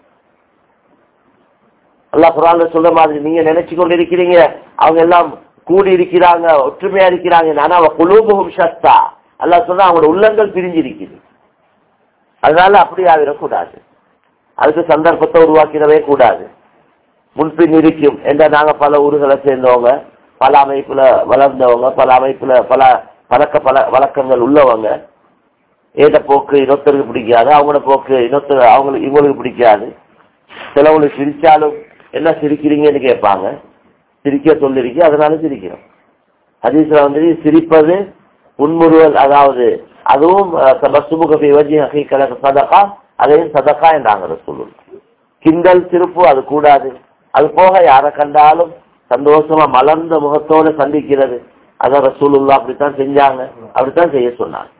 அல்லாஹ் குரான்ல சொல்ற மாதிரி நீங்க நினைச்சு கொண்டிருக்கிறீங்க அவங்க எல்லாம் கூடி இருக்கிறாங்க ஒற்றுமையா இருக்கிறாங்க ஆனா அவ குலூபுகும் சத்தா அல்லாஹ் சொன்னா அவங்களோட உள்ளங்கள் பிரிஞ்சிருக்குது அதனால அப்படி ஆகிடக்கூடாது அதுக்கு சந்தர்ப்பத்தை உருவாக்கிடவே கூடாது முன்பின் இருக்கும் என்ற நாங்க பல ஊர்களை சேர்ந்தவங்க பல அமைப்புல வளர்ந்தவங்க பல அமைப்புல பல பழக்க பல வழக்கங்கள் உள்ளவங்க ஏத போக்கு இன்னொருத்தருக்கு பிடிக்காது அவங்களோட போக்கு இன்னொருத்தர் அவங்களுக்கு இவங்களுக்கு பிடிக்காது சிலவங்களுக்கு சிரிச்சாலும் என்ன சிரிக்கிறீங்கன்னு கேட்பாங்க சிரிக்க சொல்லிருக்கி அதனால சிரிக்கிறோம் ஹதீஸ்ல வந்து சிரிப்பது புன்முறுவல் அதாவது அதுவும் தபசுமுகை வஜி கலக சதகா அதையும் சதகா என்றாங்க சொல்லுவோம் கிண்டல் சிரிப்பு அது கூடாது அது போக யாரை கண்டாலும் சந்தோஷமா மலர்ந்த முகத்தோட சந்திக்கிறது அதான் ரசூலுல்லா அப்படித்தான் செஞ்சாங்க அப்படித்தான் செய்ய சொன்னாங்க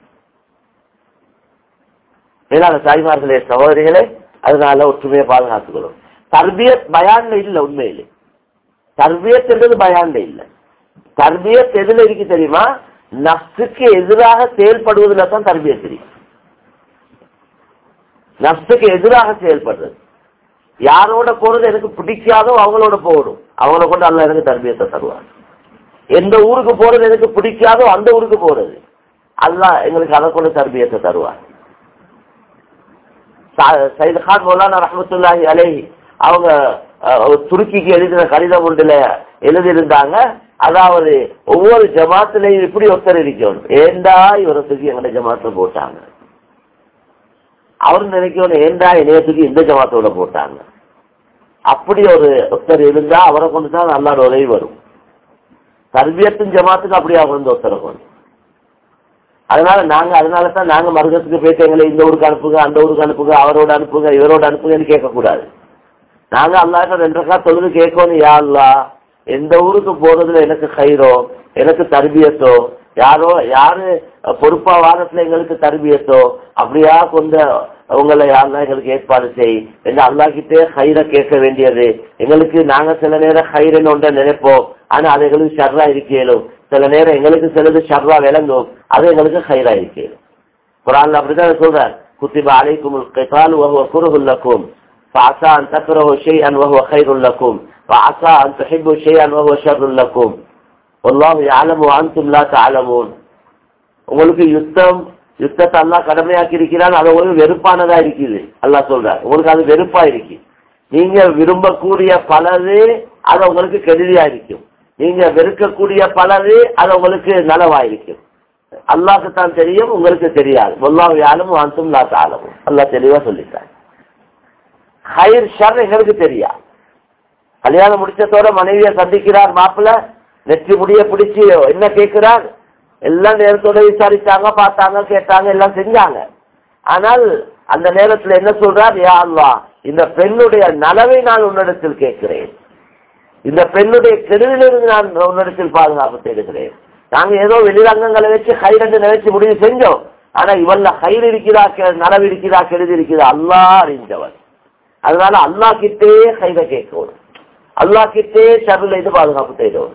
மேலான தாய்மார்களே சகோதரிகளே அதனால ஒற்றுமையை பாதுகாத்துக்கணும் தர்பியத் பயான்ல இல்ல உண்மையிலே தர்பியத் என்றது பயான்ல இல்ல தர்பியத் எதுல இருக்கு தெரியுமா நப்சுக்கு எதிராக செயல்படுவதில் தான் தர்பியத் தெரியும் நப்சுக்கு எதிராக செயல்படுறது யாரோட போறது எனக்கு பிடிக்காதோ அவங்களோட போகணும் அவங்கள கொண்டு அல்ல எனக்கு தர்பியத்தை தருவார் எந்த ஊருக்கு போறது எனக்கு பிடிக்காதோ அந்த ஊருக்கு போறது அல்ல எங்களுக்கு அதை கொண்டு தர்பியத்தை தருவார் சைது கான் மௌலானா ரஹமத்துல்லாஹி அலேஹி அவங்க அஹ், ஒரு துருக்கிக்கு எழுதின கடிதம் ஒன்றுல எழுதியிருந்தாங்க அதாவது ஒவ்வொரு ஜமாத்திலையும் இப்படி ஒருத்தர் இருக்கணும் ஏண்டா இவரை தூக்கி எங்கட ஜமாத்துல போட்டாங்க அவர் நினைக்கணும் ஏண்டா என்னைய தூக்கி இந்த ஜமாத்தோட போட்டாங்க அப்படி ஒரு ஒருத்தர் இருந்தா அவரை கொண்டு தான் அல்லாட உதவி வரும் தர்பியத்தின் ஜமாத்துக்கு அப்படியே வந்து ஒருத்தரை கொண்டு அதனால நாங்க அதனால தான் நாங்க மருகத்துக்கு போயிட்டு எங்களை இந்த ஊருக்கு அனுப்புங்க அந்த ஊருக்கு அனுப்புங்க அவரோட அனுப்புங்க இவரோட அனுப்புங்கன்னு கேட்கக்கூடாது நாங்க அல்லாட்ட ரெண்டு ரக்கா தொழுது கேட்கணும் யா அல்லா எந்த ஊருக்கு போறதுல எனக்கு கயிறோ எனக்கு தர்பியத்தோ யாரோ யாரு பொறுப்பா வாரத்துல எங்களுக்கு தர்பியத்தோ அப்படியா கொண்ட உங்களை யாருன்னா எங்களுக்கு ஏற்பாடு செய் என்று அல்லாஹ்கிட்டே கயிறை கேட்க வேண்டியது எங்களுக்கு நாங்க சில நேரம் கயிறுன்னு ஒன்றை நினைப்போம் ஆனா அது எங்களுக்கு ஷர்ரா இருக்கேலும் சில நேரம் எங்களுக்கு சிலது ஷர்ரா விளங்கும் அது எங்களுக்கு கயிறா இருக்கேலும் குரான்ல அப்படிதான் சொல்றார் குத்திப அலைக்கும் القتال وهو كره لكم فعسى أن تكرهوا شيئا وهو خير لكم وعسى أن تحبوا شيئا وهو شر لكم والله يعلم وأنتم لا تعلمون உங்களுக்கு யுத்தம் யுத்தத்தை அல்லாஹ் கடமையாக்கி இருக்கிறான் அது உங்களுக்கு வெறுப்பானதா இருக்குது அல்லாஹ் சொல்றார் உங்களுக்கு அது வெறுப்பா இருக்கு நீங்க விரும்பக்கூடிய பலது அது உங்களுக்கு கெடுதியா இருக்கும் நீங்க வெறுக்கக்கூடிய பலது அது உங்களுக்கு நலவா இருக்கும் அல்லாஹ்க்கு தான் தெரியும் உங்களுக்கு தெரியாது ஒல்லாஹ் யாரும் வாந்தும் லா தாளமும் அல்லாஹ் தெளிவா சொல்லிட்டார் ஹைர் ஷர் எங்களுக்கு தெரியா கல்யாணம் முடிச்சதோட மனைவியை சந்திக்கிறார் மாப்பிள்ள நெற்றி முடிய பிடிச்சு என்ன கேட்கிறார் எல்லாம் நேரத்தோட விசாரிச்சாங்க பார்த்தாங்க கேட்டாங்க எல்லாம் செஞ்சாங்க ஆனால் அந்த நேரத்துல என்ன சொல்றார் யா அல்லாஹ் இந்த பெண்ணுடைய நலவை நான் உன்னிடத்தில் கேட்கிறேன் இந்த பெண்ணுடைய கெடுவிலிருந்து நான் உன்னிடத்தில் பாதுகாப்பு தேடுகிறேன் நாங்க ஏதோ வெளிரங்கங்களை வச்சு ஹைரண்டு நினைச்சு முடிவு செஞ்சோம் ஆனா இவல்ல ஹைர் இருக்கிறா கெ- நலவு இருக்கிறா கெடுதி இருக்கிறா அல்லாஹ் அறிஞ்சவன் அதனால அல்லாஹ் கிட்டே கைத கேட்கணும் அல்லாஹ் கிட்டே ஷர்ல இது பாதுகாப்பு தேடணும்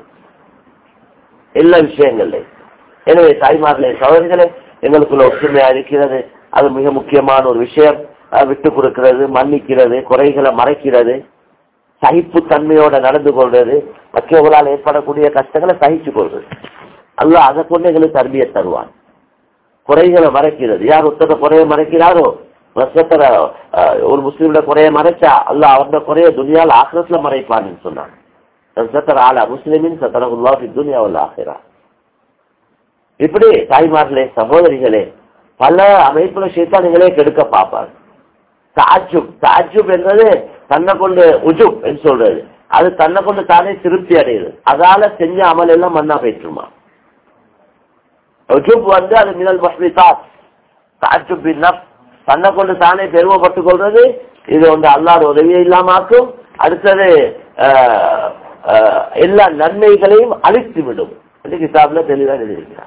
எல்லா விஷயங்கள்லையும் எனவே தாய்மார்களே சகோதரிகளே எங்களுக்குள்ள ஒற்றுமையா இருக்கிறது அது மிக முக்கியமான ஒரு விஷயம் அஹ் விட்டு கொடுக்கிறது மன்னிக்கிறது குறைகளை மறைக்கிறது சகிப்பு தன்மையோட நடந்து கொள்றது மற்றவர்களால் ஏற்படக்கூடிய கஷ்டங்களை சகிச்சு கொள்றது அல்லாஹ் அதை கொண்டு எங்களுக்கு தர்பியை தருவான் குறைகளை மறைக்கிறது யார் ஒருத்தர குறைய மறைக்கிறாரோ ஒருத்தர அஹ், ஒரு முஸ்லீம்ல குறைய மறைச்சா அல்லாஹ் அவரோட குறைய துனியால் ஆக்கிரத்துல மறைப்பான்னு சொன்னான் சத்தர் ஆலா முஸ்லிமின் சத்தரகுல்லா துனியாவில் ஆகிறா இப்படி தாய்மார்களே சகோதரிகளே பல அமைப்புல சைத்தானுங்களே கெடுக்க பார்ப்பார் தாஜுப் தாஜுப் என்பது தன்னை கொண்டு உஜுப் என்று சொல்றது அது தன்னை கொண்டு தானே திருப்தி அடையுது அதால செஞ்ச அமல் எல்லாம் மண்ணா போயிட்டுருமா உஜுப் வந்து அது மினல் மஸ்மிதாத் தாஜுப் நஃப் தன்னை கொண்டு தானே பெருமைப்பட்டுக் கொள்றது இது வந்து அல்லாத உதவியை இல்லாமாக்கும் அடுத்தது ஆஹ், ஆஹ், எல்லா நன்மைகளையும் அழித்து விடும் என்று கிதாப்ல தெளிவாக எழுதியிருக்கிறார்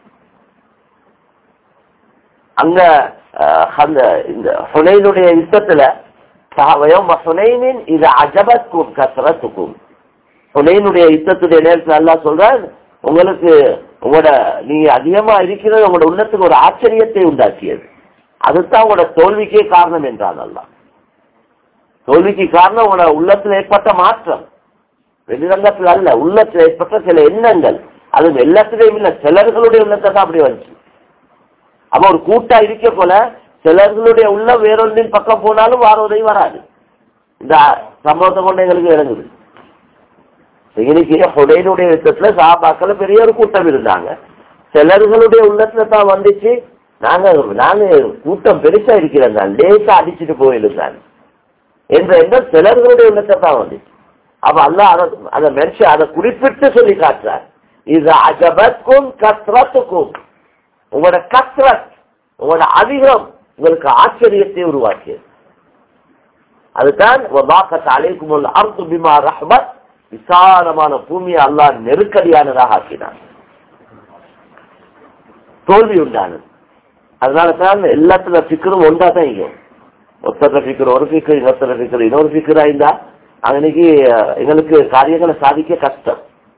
அங்க அஹ், அந்த இந்த ஹுனைனுடைய யுத்தத்துல சஹாபயம் ஹுனைனின் இது அஜபத்துக்கும் கசரத்துக்கும் ஹுனைனுடைய யுத்தத்துடைய நேரத்தில் அல்லாஹ் சொல்றார் உங்களுக்கு உங்களோட நீங்க அதிகமா இருக்கிறது உங்களோட உள்ளத்துக்கு ஒரு ஆச்சரியத்தை உண்டாக்கியது அதுதான் உங்களோட தோல்விக்கே காரணம் என்றான் அல்லாஹ் தோல்விக்கு காரணம் உங்களோட உள்ளத்துல ஏற்பட்ட மாற்றம் வெளிரங்கத்தில் அல்ல உள்ளத்தில் ஏற்பட்ட சில எண்ணங்கள் அது எல்லாத்திலையும் இல்ல சிலர்களுடைய உள்ளத்தை தான் அப்படி வந்துச்சு அப்ப ஒரு கூட்டா இருக்க போல சிலர்களுடைய உள்ள வேறொன்றின் பக்கம் போனாலும் வார உதவி வராது இந்த சம்பவத்தை கொண்டு எங்களுக்கு விளங்குது இன்னைக்கு ஹுடைனுடைய யுத்தத்துல சாபாக்கள் பெரிய ஒரு கூட்டம் இருந்தாங்க சிலர்களுடைய உள்ளத்துல தான் வந்துச்சு நாங்க நாங்க கூட்டம் பெருசா இருக்கிறேன் தான் லேசா அடிச்சுட்டு போயிருந்தாங்க என்ற எண்ணம் சிலர்களுடைய உள்ளத்தை தான் வந்துச்சு அப்ப அல்ல அதை அதை மென்ஷன் அதை குறிப்பிட்டு சொல்லி காட்டுறார் இது அஜபத்துக்கும் கத்ரத்துக்கும் உங்களோட கத்ரத் உங்களோட அதிகம் உங்களுக்கு ஆச்சரியத்தை உருவாக்கியது அதுதான் அழைக்கும் அர்த்து பிமா ரஹ்மத் விசாலமான பூமியை அல்லாஹ் நெருக்கடியானதாக ஆக்கினான் தோல்வி உண்டானது அதனால தான் எல்லாத்துல சிக்கரும் ஒன்றா தான் இருக்கும் ஒத்தர ஃபிக்கர் ஒரு ஃபிக்கர் இன்னொருத்தர ஃபிக்கர் இன்னொரு ஃபிக்கரா இருந்தா அன்னைக்கு அஹ், எங்களுக்கு காரியங்களை சாதிக்க கஷ்டம்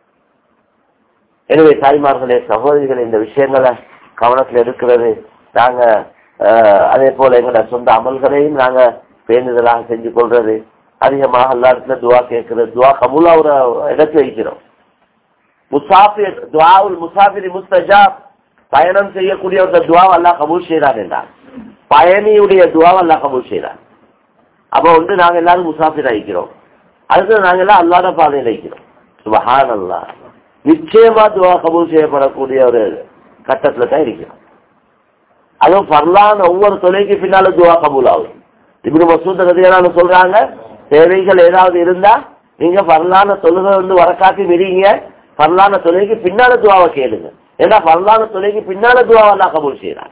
எனவே தாய்மார்களே சகோதரிகள் இந்த விஷயங்களை கவனத்தில் எடுக்கிறது நாங்க அஹ், அதே போல எங்களோட சொந்த அமல்களையும் நாங்க பேணுதலாக செஞ்சு கொள்றது அதிகமாக எல்லாத்துல துவா கேட்கிறது துவா கமுலா ஒரு இடத்துல வைக்கிறோம் முசாஃபிர் துவாவுல் முசாஃபிரி முஸ்தஜாப் பயணம் செய்யக்கூடிய ஒரு துவா அல்லாஹ் கபூல் செய்கிறான் என்றார் பயணியுடைய துவாவை அல்லா கபூல் செய்யறான் அப்ப வந்து நாங்க எல்லாரும் முசாஃபிர் ஆகிக்கிறோம் அடுத்து நாங்க எல்லாம் அல்லாத பாதையில் இருக்கிறோம் சுபஹான் அல்லா நிச்சயமா துவா கபூல் செய்யப்படக்கூடிய ஒரு கட்டத்துல தான் இருக்கிறோம் அதுவும் பரலான ஒவ்வொரு தொலைக்கு பின்னால துவா கபூல் ஆகும் இப்படி மசூத்த கதையான சொல்றாங்க தேவைகள் ஏதாவது இருந்தா நீங்க பரலான தொழுகை வந்து வரக்காட்டி விரிங்க பரலான தொலைக்கு பின்னால துவாவை கேளுங்க ஏன்னா பரலான தொலைக்கு பின்னால துவாவெல்லாம் கபூல் செய்யறாங்க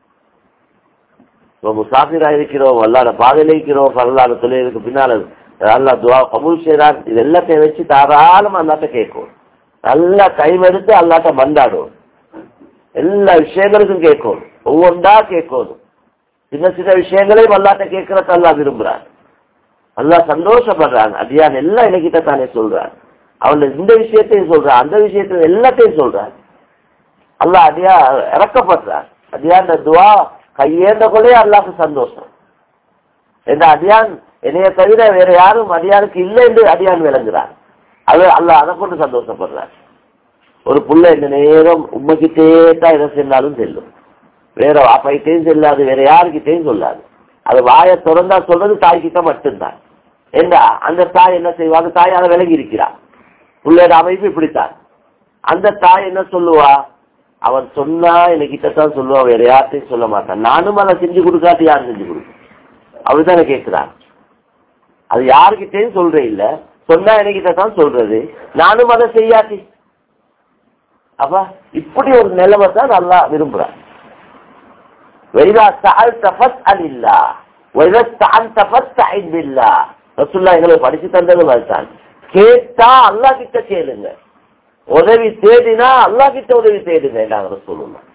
முசாஃபிரா இருக்கிறோம் அல்லாத பாதையில இருக்கிறோம் பரலான தொழிலுக்கு பின்னால அல்லா துவா கபூல் செய்யறான் இது எல்லாத்தையும் வச்சு தாராளமா அல்லாட்ட கேட்கும் நல்லா டைம் எடுத்து அல்லாட்ட மண்டாடும் எல்லா விஷயங்களுக்கும் கேட்கும் ஒவ்வொன்றா கேட்கணும் சின்ன சின்ன விஷயங்களையும் அல்லாட்ட கேட்கறத அல்லா விரும்புறான் அல்லா சந்தோஷப்படுறாங்க அடியான் எல்லாம் எனக்கிட்ட தானே சொல்றான் அவன் இந்த விஷயத்தையும் சொல்றான் அந்த விஷயத்தையும் எல்லாத்தையும் சொல்றான் அல்லா அடியா இறக்கப்படுறான் அடியான் துவா கையேந்த கொள்ளே அல்லாக்கு சந்தோஷம் இந்த அடியான் என்னைய தவிர வேற யாரும் அடியானுக்கு இல்லை என்று அடியான் விளங்குறான் அது அல்ல அதை கொண்டு சந்தோஷப்படுறார் ஒரு புள்ள இந்த நேரம் உண்மைக்கிட்டே தான் எதை செல்லாலும் செல்லும் வேற அப்பைட்டையும் செல்லாது வேற யாருக்கிட்டையும் சொல்லாது அது வாயை திறந்தா சொல்றது தாய்கிட்ட மட்டும்தான் என்ன அந்த தாய் என்ன செய்வாங்க தாய் அதை விலகி இருக்கிறார் பிள்ளையோட அமைப்பு இப்படித்தான் அந்த தாய் என்ன சொல்லுவா அவன் சொன்னா எனக்கிட்டதான் சொல்லுவான் வேற யார்ட்டையும் சொல்ல மாட்டான் நானும் அதை செஞ்சு கொடுக்காட்டி யாரும் செஞ்சு கொடுக்கும் அப்படித்தானே கேட்கிறான் அது யாருக்கிட்டையும் சொல்றேன் இல்ல சொன்னா எனக்கிட்ட தான் சொல்றது நானும் அதை செய்யாட்டி அப்ப இப்படி ஒரு நிலைமை தான் நல்லா விரும்புறான் வைரா சால் தபஸ் அலில்லா வைரா தான் தபஸ் ஐபில்லா ரசுல்லா எங்களை படிச்சு தந்தது தான் கேட்டா அல்லா கிட்ட கேளுங்க உதவி தேடினா அல்லா கிட்ட உதவி தேடுங்க நாங்க சொல்லணும்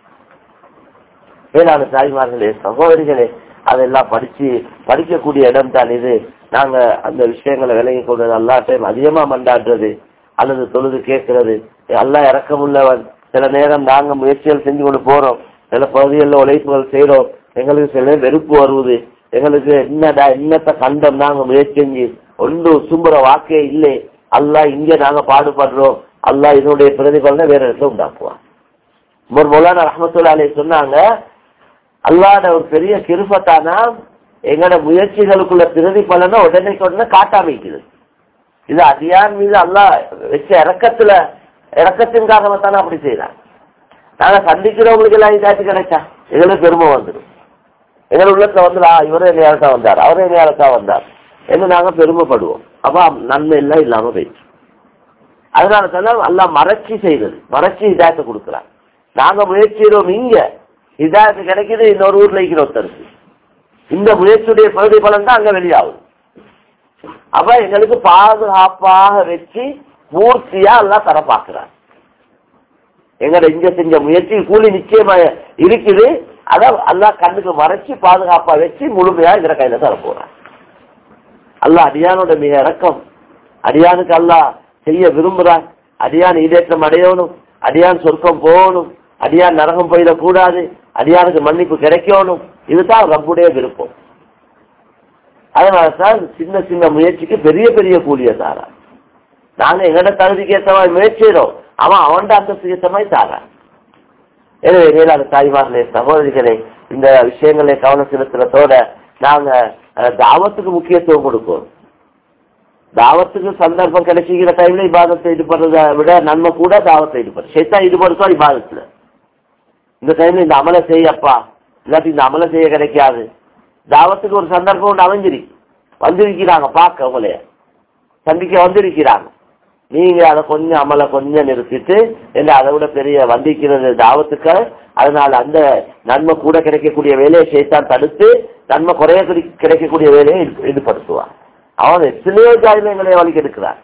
வேளாண் தாய்மார்களே சகோதரிகளே அதெல்லாம் படிச்சு படிக்கக்கூடிய இடம் தான் இது நாங்க அந்த விஷயங்களை விலகி கொள்றது அல்லா டைம் அதிகமா மண்டாடுறது அல்லது தொழுது கேட்கறது அல்லா இறக்கமுள்ளவன் சில நேரம் நாங்க முயற்சிகள் செஞ்சு கொண்டு போறோம் சில பகுதிகளில் உழைப்புகள் செய்யறோம் எங்களுக்கு சில வெறுப்பு வருவது எங்களுக்கு என்னடா என்னத்தை கண்டம் நாங்க முயற்சி செஞ்சு ஒன்று சும்புற வாக்கே இல்லை அல்லா இங்க நாங்க பாடுபடுறோம் அல்லா இதனுடைய பிரதிபலனை வேற இடத்துல உண்டாக்குவான் ஒரு மௌலானா ரஹமத்துல்லா அலி சொன்னாங்க அல்லாட ஒரு பெரிய கிருபத்தானா எங்கட முயற்சிகளுக்குள்ள பிரதிபலனை உடனே உடனே காட்டாமிக்குது இது அடியான் மீது அல்லா வச்ச இறக்கத்துல இறக்கத்தின் காரணத்தானே அப்படி செய்யறாங்க நாங்க சந்திக்கிறவங்களுக்கு எல்லாம் இதாச்சு கிடைச்சா எங்களுக்கு பெருமை வந்துடும் எங்க உள்ளத்துல வந்து இவரே நேரத்தான் வந்தார் அவரே நேரத்தான் வந்தார் என்று நாங்க பெருமைப்படுவோம் அப்ப நன்மை எல்லாம் இல்லாம போயிடுச்சு அதனால தான் எல்லாம் மறைச்சி செய்தது மறைச்சி இதாயத்தை கொடுக்குறாங்க நாங்க முயற்சிக்கிறோம் இங்க இதாயத்து கிடைக்குது இன்னொரு ஊர்ல இருக்கிற ஒருத்தருக்கு இந்த முயற்சியுடைய பிரதிபலன் தான் அங்க வெளியாகுது அப்ப எங்களுக்கு பாதுகாப்பாக வச்சு பூர்த்தியா எல்லாம் தர பாக்குறாங்க எங்கட இங்க செஞ்ச முயற்சி கூலி நிச்சயமா இருக்குது அத அல்லா கண்ணுக்கு மறைச்சு பாதுகாப்பா வச்சு முழுமையா எங்கிற கையில தர போறான் அல்லா அடியானோட மிக இறக்கம் அடியானுக்கு அல்லா செய்ய விரும்புறான் அடியான் ஈடேற்றம் அடையணும் அடியான் சொர்க்கம் போகணும் அடியான் நரகம் போயிடக்கூடாது அடியானுக்கு மன்னிப்பு கிடைக்கணும் இதுதான் ரப்புடைய விருப்பம் அதனாலதான் சின்ன சின்ன முயற்சிக்கு பெரிய பெரிய கூலிய தாரா நாங்க எங்கட தகுதிக்கு ஏற்ற மாதிரி முயற்சிக்கிறோம் அவன் அவன்ட அந்தஸ்துக்கு ஏற்ற மாதிரி தாரான் எனவே மேலான தாய்மார்களே சகோதரிகளே இந்த விஷயங்களை கவனம் செலுத்துறதோட நாங்க தாவத்துக்கு முக்கியத்துவம் கொடுப்போம் தாவத்துக்கு சந்தர்ப்பம் கிடைச்சிக்கிற டைம்ல இபாதத்தை ஈடுபடுறத விட நன்மை கூட தாவத்தை ஈடுபடும் சேத்தா ஈடுபடுத்தோம் இபாதத்துல இந்த டைம்ல இந்த அமலை செய்யப்பா இல்லாட்டி இந்த அமலை செய்ய கிடைக்காது தாவத்துக்கு ஒரு சந்தர்ப்பம் ஒன்று அமைஞ்சிரி வந்திருக்கிறாங்க பார்க்க உங்களைய சந்திக்க வந்திருக்கிறாங்க நீங்க அதை கொஞ்சம் அமலை கொஞ்சம் நிறுத்திட்டு இல்லை அதை விட பெரிய வந்திருக்கிறது தாவத்துக்கு அதனால அந்த நன்மை கூட கிடைக்கக்கூடிய வேலையை சேத்தான் தடுத்து நன்மை குறைய கிடைக்கக்கூடிய வேலையை ஈடுபடுத்துவான் அவன் எத்தனையோ ஜாதிமயங்களை வழிக்கு எடுக்கிறான்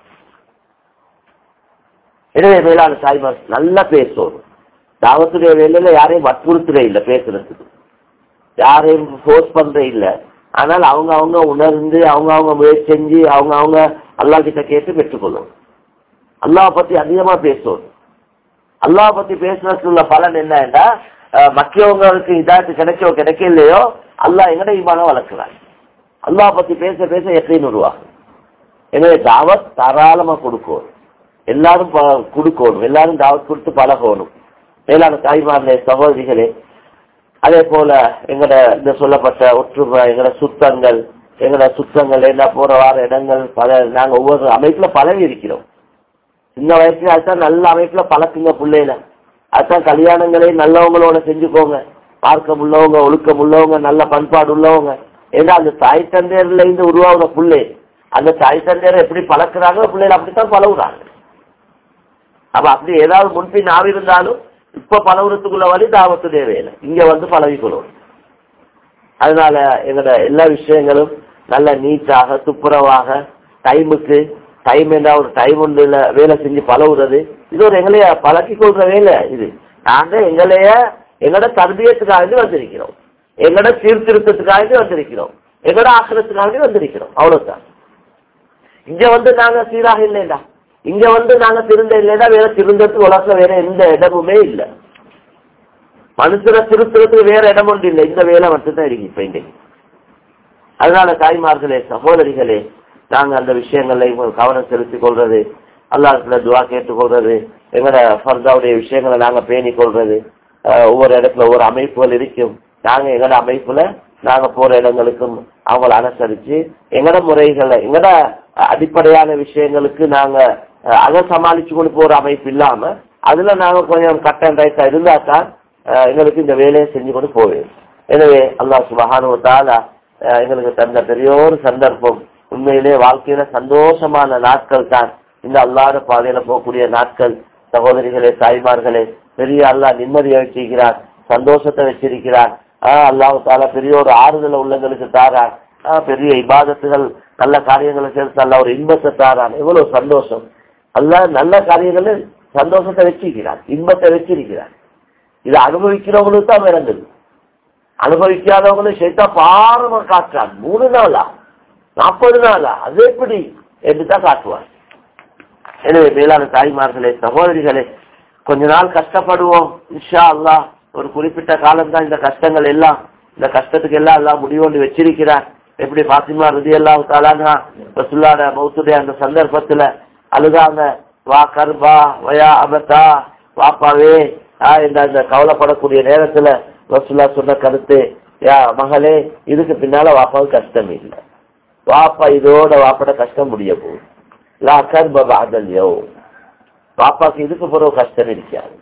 எனவே மேலான தாய்மார் நல்லா பேசணும் தாவத்துடைய வேலையில யாரையும் வற்புறுத்துறே இல்லை பேசுறதுக்கு யாரையும் ஃபோர்ஸ் பண்ற இல்ல ஆனால் அவங்க அவங்க உணர்ந்து அவங்க அவங்க முயற்சி செஞ்சு அவங்க அவங்க அல்லா கிட்ட கேட்டு பெற்றுக்கொள்ளும் அல்லாஹ் பத்தி அதிகமா பேசணும் அல்லாஹ் பத்தி பேசுறதுல பலன் என்னன்னா மக்கியவங்களுக்கு இதாச்சு கிடைச்சோ கிடைக்கலையோ அல்லாஹ் எங்கட ஈமான வளர்க்கிறாங்க அல்லாஹ் பத்தி பேச பேச எப்படின்னு உருவாகும் எனவே தாவத் தாராளமா கொடுக்கணும் எல்லாரும் கொடுக்கணும் எல்லாரும் தாவத் கொடுத்து பழகணும் மேலான தாய்மார்களே சகோதரிகளே அதே போல எங்கட இந்த சொல்லப்பட்ட ஒற்றுமை எங்கட சுத்தங்கள் எங்கட சுத்தங்கள் என்ன போற வார இடங்கள் பல நாங்க ஒவ்வொரு அமைப்புல பழகி இருக்கிறோம் சின்ன வயசுல அதுதான் நல்ல அமைப்புல பழக்குங்க பிள்ளையில அதுதான் கல்யாணங்களே நல்லவங்களோட செஞ்சுக்கோங்க பார்க்கம் உள்ளவங்க ஒழுக்கம் உள்ளவங்க நல்ல பண்பாடு உள்ளவங்க ஏன்னா அந்த தாய் தந்தையர்ல இருந்து உருவாகுற பிள்ளை அந்த தாய் தந்தையரை எப்படி பழக்கிறாங்க பிள்ளைகள் அப்படித்தான் பழகுறாங்க அப்ப அப்படி ஏதாவது முன்பின் ஆவி இருந்தாலும் இப்ப பழகுறதுக்குள்ள வழி தாவத்துடைய வேலை இங்க வந்து பழகிக்கொள்ளும் அதனால எங்களோட எல்லா விஷயங்களும் நல்ல நீட்டாக துப்புரவாக டைமுக்கு டைம் என்ன ஒரு டைம் ஒன்று வேலை செஞ்சு பழகுறது இது ஒரு எங்களைய பழக்கி கொள்ற வேலை இது நாங்க எங்களைய எங்களோட தர்பியத்துக்காக வந்திருக்கிறோம் எங்களோட சீர்திருத்தத்துக்காக வந்திருக்கிறோம் எங்களோட ஆக்கிரத்துக்காக வந்திருக்கிறோம் அவ்வளவுதான் இங்க வந்து நாங்க சீராக இல்லைடா இங்க வந்து நாங்க திருந்த இல்லைன்னா வேற திருந்தத்துக்கு உலகத்துல வேற எந்த இடமுமே இல்லை மனுஷனை திருத்துறதுக்கு வேற இடம் ஒன்று இல்லை இந்த வேலை மட்டும்தான் இருக்கு இப்ப இன்றைக்கு அதனால தாய்மார்களே சகோதரிகளே நாங்க அந்த விஷயங்கள்ல இவங்க கவனம் செலுத்திக் கொள்றது அல்லாஹத்துல துவா கேட்டுக்கொள்றது எங்களோட ஃபர்தாவுடைய விஷயங்களை நாங்க பேணிக் கொள்றது அஹ், ஒவ்வொரு இடத்துல ஒவ்வொரு அமைப்புகள் இருக்கும் நாங்க எங்களோட அமைப்புல நாங்க போற இடங்களுக்கும் அவங்கள அனுசரிச்சு எங்கட முறைகளை எங்கட அஹ், அடிப்படையான விஷயங்களுக்கு நாங்க அஹ், அதை சமாளிச்சு கொண்டு போற அமைப்பு இல்லாம அதுல நாங்க கொஞ்சம் கட் அண்ட் ரைட்டா இருந்தா தான் அஹ், எங்களுக்கு இந்த வேலையை செஞ்சு கொண்டு போவேன் எனவே அல்லாஹ் சுபஹானுவத்தால எங்களுக்கு தந்த பெரிய ஒரு சந்தர்ப்பம் உண்மையிலே வாழ்க்கையில சந்தோஷமான நாட்கள் தான் இந்த அல்லாத பாதையில போகக்கூடிய நாட்கள் சகோதரிகளே தாய்மார்களே பெரிய அல்லாஹ் நிம்மதியை வச்சிருக்கிறார் சந்தோஷத்தை வச்சிருக்கிறார் ஆஹ் அல்லாஹ் தாலா பெரிய ஒரு ஆறுதலை உள்ளங்களுக்கு தாரான் ஆஹ் பெரிய இபாதத்துகள் நல்ல காரியங்களை சேர்த்து அல்ல ஒரு இன்பத்தை தாரான் எவ்வளவு சந்தோஷம் அல்லாஹ் நல்ல காரியங்களை சந்தோஷத்தை வச்சிருக்கிறார் இன்பத்தை வச்சிருக்கிறார் இதை அனுபவிக்கிறவங்களுக்கு தான் விளங்குது அனுபவிக்காதவங்களும் சேர்த்தா பாரமா காட்டுறான் மூணு நாளா நாற்பது நாளா அது எப்படி என்று தான் காட்டுவார் எனவே மேலான தாய்மார்களே சகோதரிகளே கொஞ்ச நாள் கஷ்டப்படுவோம் இன்ஷா அல்லாஹ் ஒரு குறிப்பிட்ட காலம் தான் இந்த கஷ்டங்கள் எல்லாம் இந்த கஷ்டத்துக்கு எல்லாம் எல்லாம் முடிவொண்டு வச்சிருக்கிறார் எப்படி பாத்திமா ருதி எல்லாம் தாலானா ரசுல்லாட மௌத்துடைய அந்த சந்தர்ப்பத்துல அழுதாங்க வா கர்பா வயா அபத்தா வாப்பாவே ஆ இந்த அந்த கவலைப்படக்கூடிய நேரத்துல ரசுல்லா சொன்ன கருத்து யா மகளே இதுக்கு பின்னால வாப்பாவுக்கு கஷ்டம் இல்லை வாப்பா இதோட வாப்பட கஷ்டம் முடிய போகுது லா கர்ப பாதல் யோ பாப்பாக்கு இதுக்கு பிறகு கஷ்டம் இருக்காது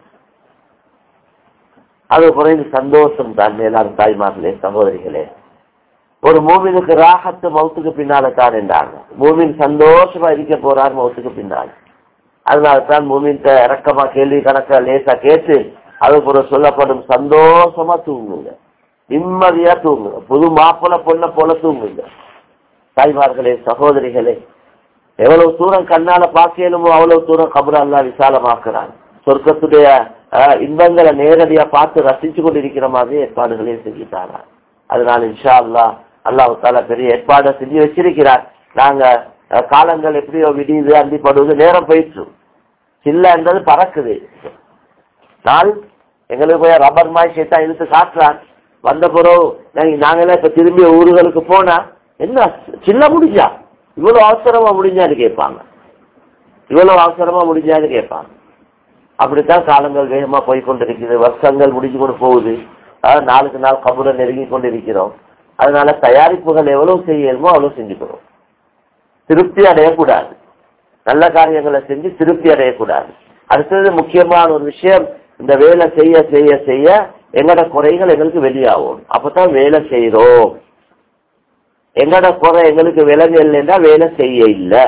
அது குறைந்து சந்தோஷம் தான் மேலான தாய்மார்களே சகோதரிகளே ஒரு மூமினுக்கு ராகத்து மௌத்துக்கு பின்னால தான் என்றாங்க மூமின் சந்தோஷமா இருக்க போறார் மௌத்துக்கு பின்னால் அதனால தான் மூமின்ட்ட இறக்கமா கேள்வி கணக்கா லேசா கேட்டு அது ஒரு சொல்லப்படும் சந்தோஷமா தூங்குங்க நிம்மதியா தூங்குங்க புது மாப்பிள்ள பொண்ண போல தூங்குங்க தாய்மார்களே சகோதரிகளே எவ்வளவு தூரம் கண்ணால பார்க்கலுமோ அவ்வளவு தூரம் கபர் அல்லா விசாலமாக்குறான் சொர்க்கத்துடைய அஹ், இன்பங்களை நேரடியா பார்த்து ரசிச்சு கொண்டிருக்கிற மாதிரி ஏற்பாடுகளையும் செஞ்சுட்டாங்க அதனால இன்ஷா அல்லா அல்லாஹ் தாலா பெரிய ஏற்பாடை செஞ்சு வச்சிருக்கிறார் நாங்க அஹ், காலங்கள் எப்படியோ விடியுது அந்திப்படுவது நேரம் போயிட்டு சில்லன்றது பறக்குது நாள் எங்களுக்கு போய் ரப்பர் மாதிரி சேர்த்தா இழுத்து காட்டுறான் வந்த பிறகு நாங்க- நாங்கெல்லாம் இப்ப திரும்பி ஊர்களுக்கு போனா என்ன சின்ன முடிஞ்சா இவ்வளவு அவசரமா முடிஞ்சான்னு கேட்பாங்க இவ்வளவு அவசரமா முடிஞ்சான்னு கேட்பாங்க அப்படித்தான் காலங்கள் வேகமா போய் கொண்டிருக்குது வருஷங்கள் முடிஞ்சு கொண்டு போகுது அஹ் நாளுக்கு நாள் கபுரை நெருங்கி கொண்டிருக்கிறோம் அதனால தயாரிப்புகள் எவ்வளவு செய்யணுமோ அவ்வளவு செஞ்சுக்கிறோம் திருப்தி அடையக்கூடாது நல்ல காரியங்களை செஞ்சு திருப்தி அடையக்கூடாது அடுத்தது முக்கியமான ஒரு விஷயம் இந்த வேலை செய்ய செய்ய செய்ய எங்கட குறைகள் எங்களுக்கு வெளியாகும் அப்பதான் வேலை செய்யறோம் எங்கட குறை எங்களுக்கு விலங்கு இல்லைன்னா வேலை செய்ய இல்லை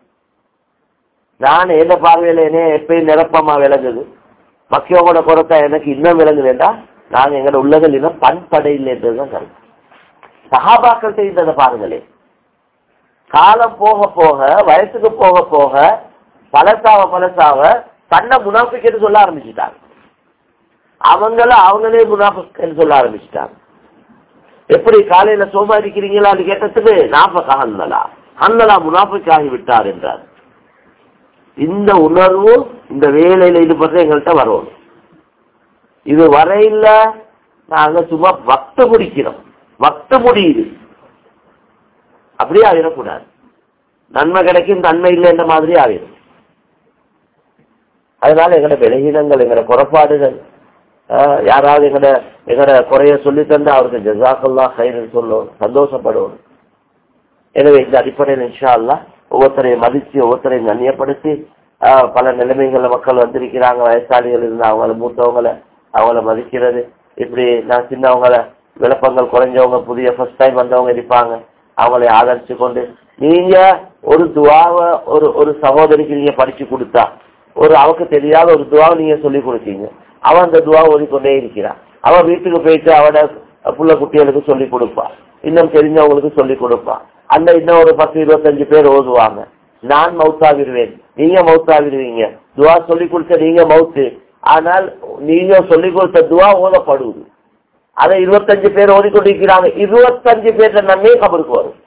நான் எந்த பார்வையில என்ன எப்பயும் நிரப்பமா விளங்குது மக்கியவங்களோட குறைத்தா எனக்கு இன்னும் விளங்குதுண்டா நாங்க எங்களோட உள்ளங்கள் இன்னும் பண்படை இல்லைன்றதுதான் கருத்து சகாபாக்கள் செய்ததை பாருங்களே காலம் போக போக வயசுக்கு போக போக பழசாவ பழசாவ தன்னை முனாஃபிக்னு சொல்ல ஆரம்பிச்சுட்டாங்க அவங்கள அவங்களே முனாஃபிக்னு சொல்ல ஆரம்பிச்சுட்டாங்க எப்படி காலையில சோமா இருக்கிறீங்களான்னு கேட்டதுக்கு நாப்பக ஹன்னலா ஹன்னலா முனாஃபிக் ஆகி விட்டார் என்றார் இந்த உணர்வு இந்த வேலையில ஈடுபட்டு எங்கள்கிட்ட வரும் இது வரையில நாங்க சும்மா வக்த முடிக்கிறோம் வக்த முடியுது அப்படியே ஆகிடக்கூடாது நன்மை கிடைக்கும் நன்மை இல்லைன்ற மாதிரி ஆகிடும் அதனால எங்களோட விலகினங்கள் எங்களோட புறப்பாடுகள் ஆஹ் யாராவது எங்கட எங்கட குறைய சொல்லி தந்தா அவருக்கு ஜசாக்கல்லா கைன்னு சொல்லும் சந்தோஷப்படுவோம் எனவே இந்த அடிப்படையில் இன்ஷா அல்லாஹ் ஒவ்வொருத்தரையும் மதிச்சு ஒவ்வொருத்தரையும் கண்ணியப்படுத்தி ஆஹ் பல நிலைமைகள்ல மக்கள் வந்திருக்கிறாங்க வயசாளிகள் இருந்து அவங்கள மூத்தவங்களை அவங்கள மதிக்கிறது இப்படி நான் சின்னவங்களை விளப்பங்கள் குறைஞ்சவங்க புதிய ஃபர்ஸ்ட் டைம் வந்தவங்க இருப்பாங்க அவங்களை ஆதரிச்சு கொண்டு நீங்க ஒரு துவாவை ஒரு ஒரு சகோதரிக்கு நீங்க படிச்சு கொடுத்தா ஒரு அவக்கு தெரியாத ஒரு துவாவை நீங்க சொல்லி கொடுத்தீங்க அவன் அந்த துவாவை ஓதிக்கொண்டே இருக்கிறான் அவன் வீட்டுக்கு போயிட்டு அவட புள்ள குட்டிகளுக்கு சொல்லி கொடுப்பா இன்னும் தெரிஞ்சவங்களுக்கு சொல்லி கொடுப்பா அந்த இன்னும் ஒரு பத்து இருபத்தஞ்சு பேர் ஓதுவாங்க நான் மவுத்தாவிடுவேன் நீங்க மவுத்தாவிடுவீங்க துவா சொல்லி கொடுத்த நீங்க மவுத்து ஆனால் நீங்க சொல்லி கொடுத்த துவா ஓதப்படுவது அதை இருபத்தஞ்சு பேர் ஓடிக்கொண்டிருக்கிறாங்க இருபத்தஞ்சு பேர்ல நன்மை கபருக்கு வரும்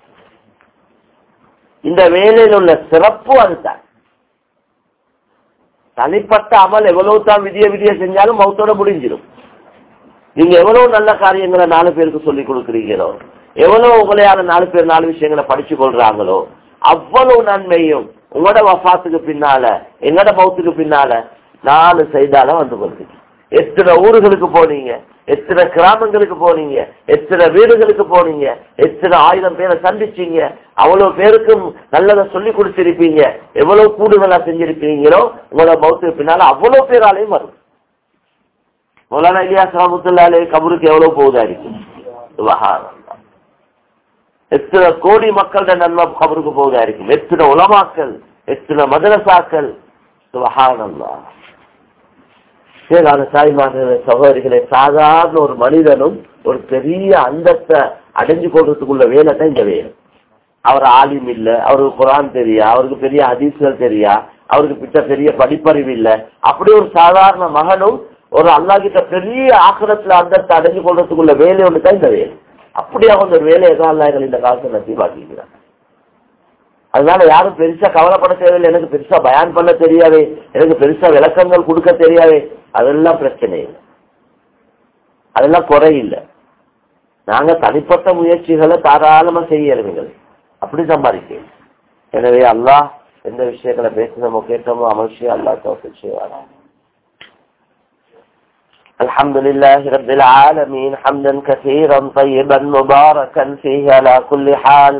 இந்த வேலையில் உள்ள சிறப்பு அதுதான் தனிப்பட்ட அமல் எவ்வளவு தான் விதிய விதிய செஞ்சாலும் மௌத்தோட முடிஞ்சிடும் நீங்க எவ்வளவு நல்ல காரியங்களை நாலு பேருக்கு சொல்லி கொடுக்குறீங்களோ எவ்வளவு உங்களையால நாலு பேர் நாலு விஷயங்களை படிச்சு கொள்றாங்களோ அவ்வளவு நன்மையும் உங்களோட வஃபாத்துக்கு பின்னால எங்களோட மௌத்துக்கு பின்னால நாலு செய்தால வந்து கொள்ளுங்க எத்தனை ஊர்களுக்கு போனீங்க எத்தனை கிராமங்களுக்கு போனீங்க எத்தனை வீடுகளுக்கு போனீங்க எத்தனை ஆயிரம் பேரை சந்திச்சீங்க அவ்வளவு பேருக்கும் நல்லதை சொல்லி கொடுத்திருப்பீங்க எவ்வளவு கூடுதலா செஞ்சிருப்பீங்களோ உங்களோட மௌத்துக்கு பின்னால அவ்வளவு பேராலையும் வரும் மௌலானா இலியாஸ் ரஹமத்துல்லாலே கபருக்கு எவ்வளவு போகுதா இருக்கு சுபஹானல்லாஹ். எத்தனை கோடி மக்களோட நன்மை கபருக்கு போகுதா இருக்கும் எத்தனை உலமாக்கள் எத்தனை மதரசாக்கள் சுபஹானல்லா சேதான தாய்மார்களே சகோதரிகளே சாதாரண ஒரு மனிதனும் ஒரு பெரிய அந்தத்தை அடைஞ்சு கொள்றதுக்குள்ள வேலை தான் இந்த வேலை அவர் ஆலிம் இல்ல அவருக்கு குரான் தெரியா அவருக்கு பெரிய ஹதீஸ்கள் தெரியா அவருக்கு பிட்ட பெரிய படிப்பறிவு இல்ல அப்படி ஒரு சாதாரண மகனும் ஒரு அல்லா கிட்ட பெரிய ஆக்கிரத்துல அந்தத்தை அடைஞ்சு கொள்றதுக்குள்ள வேலை ஒன்று தான் இந்த வேலை அப்படியே அவங்க ஒரு வேலையை தான் அல்லாஹ்கள் இந்த காலத்தை நசீபாக்கிக்கிறாங்க அதனால யாரும் பெருசா கவலைப்பட தேவையில்லை எனக்கு பெருசா பயான் பண்ண தெரியாதே எனக்கு பெருசா விளக்கங்கள் கொடுக்க தெரியாதே அதெல்லாம் பிரச்சனை இல்லை அதெல்லாம் குறை இல்லை நாங்க தனிப்பட்ட முயற்சிகளை தாராளமா செய்யறவங்க அப்படி சம்பாதிக்க எனவே அல்லாஹ் எந்த விஷயங்களை பேசணுமோ கேட்டோமோ அமைச்சியா அல்லாஹ் தோற்று செய்வாரா الحمد لله رب العالمين حمدا كثيرا طيبا مباركا فيه على كل حال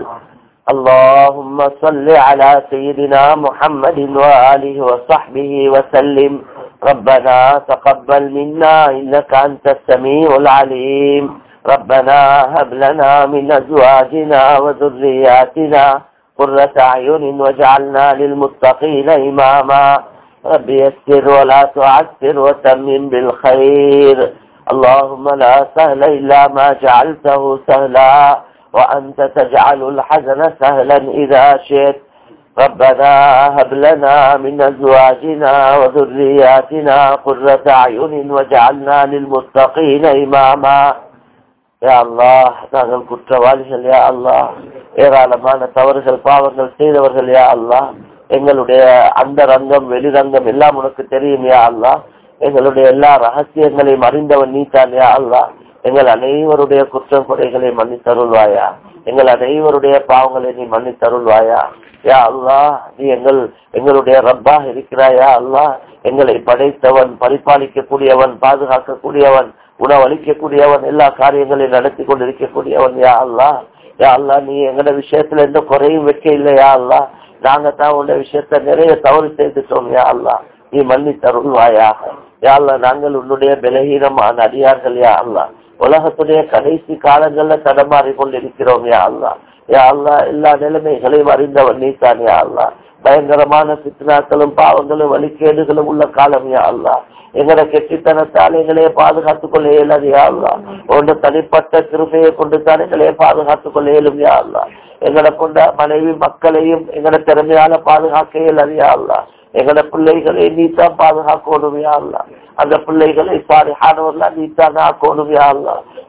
اللهم صل على سيدنا محمد وآله وصحبه وسلم ربنا تقبل منا إنك أنت السميع العليم ربنا هب لنا من أزواجنا وذرياتنا قرة أعين واجعلنا للمتقين إماما رب يسر ولا تعسر وتمم بالخير اللهم لا سهل إلا ما جعلته سهلا وأنت تجعل الحزن سهلا إذا شئت ربنا هب لنا من أزواجنا وذرياتنا قرة أعين واجعلنا للمتقين إماما யா அல்லாஹ் நாங்கள் குற்றவாளிகள் யா அல்லாஹ் ஏராளமான தவறுகள் பாவங்கள் செய்தவர்கள் யா அல்லாஹ் எங்களுடைய அந்த ரங்கம் வெளிரங்கம் எல்லாம் உனக்கு தெரியும் யா அல்லாஹ் எங்களுடைய எல்லா ரகசியங்களையும் அறிந்தவன் நீதான் யா அல்லாஹ் எங்கள் அனைவருடைய குற்றம் குறைகளை மன்னித்தருள்வாயா எங்கள் அனைவருடைய பாவங்களை நீ மன்னித்தருள்வாயா யா அல்லாஹ் நீ எங்கள் எங்களுடைய ரப்பாக இருக்கிறாயா அல்லாஹ் எங்களை படைத்தவன் பரிபாலிக்க கூடியவன் பாதுகாக்க கூடியவன் உணவளிக்கக்கூடியவன் எல்லா காரியங்களையும் நடத்தி கொண்டிருக்கக்கூடியவன் யா அல்லாஹ் யா அல்லாஹ் நீ எங்கட விஷயத்துல எந்த குறையும் வைக்க இல்லையா அல்லாஹ் நாங்க தான் உன்ன விஷயத்த நிறைய தவறு செய்துட்டோம் யா அல்லாஹ் நீ மன்னி தருள்வாயாக யா அல்லாஹ் நாங்கள் உன்னுடைய பலகீனமான அடியார்கள் யா அல்லாஹ் உலகத்துடைய கடைசி காலங்கள்ல தடமாறி கொண்டிருக்கிறோம் யா அல்லாஹ் யா அல்லாஹ் எல்லா நிலைமைகளையும் அறிந்தவன் நீ தான் யா அல்லாஹ் பயங்கரமான சித்தனாக்களும் பாவங்களும் வழிகேடுகளும் உள்ள காலம் யா அல்லாஹ் எங்கட கெட்டித்தனத்தால் எங்களையே பாதுகாத்துக் கொள்ள இயலாது யா அல்லா உன்ன தனிப்பட்ட கிருபையை கொண்டு தான் எங்களையே பாதுகாத்துக் கொள்ள இயலும் யா அல்லா எங்களை கொண்ட மனைவி மக்களையும் எங்கட திறமையால பாதுகாக்க இயலாது யா அல்லா எங்கட பிள்ளைகளை நீத்தான் பாதுகாக்கணும் யா அல்லா அந்த பிள்ளைகளை சாரிஹானவர்களா நீத்தான் ஆக்கணும் யா அல்லா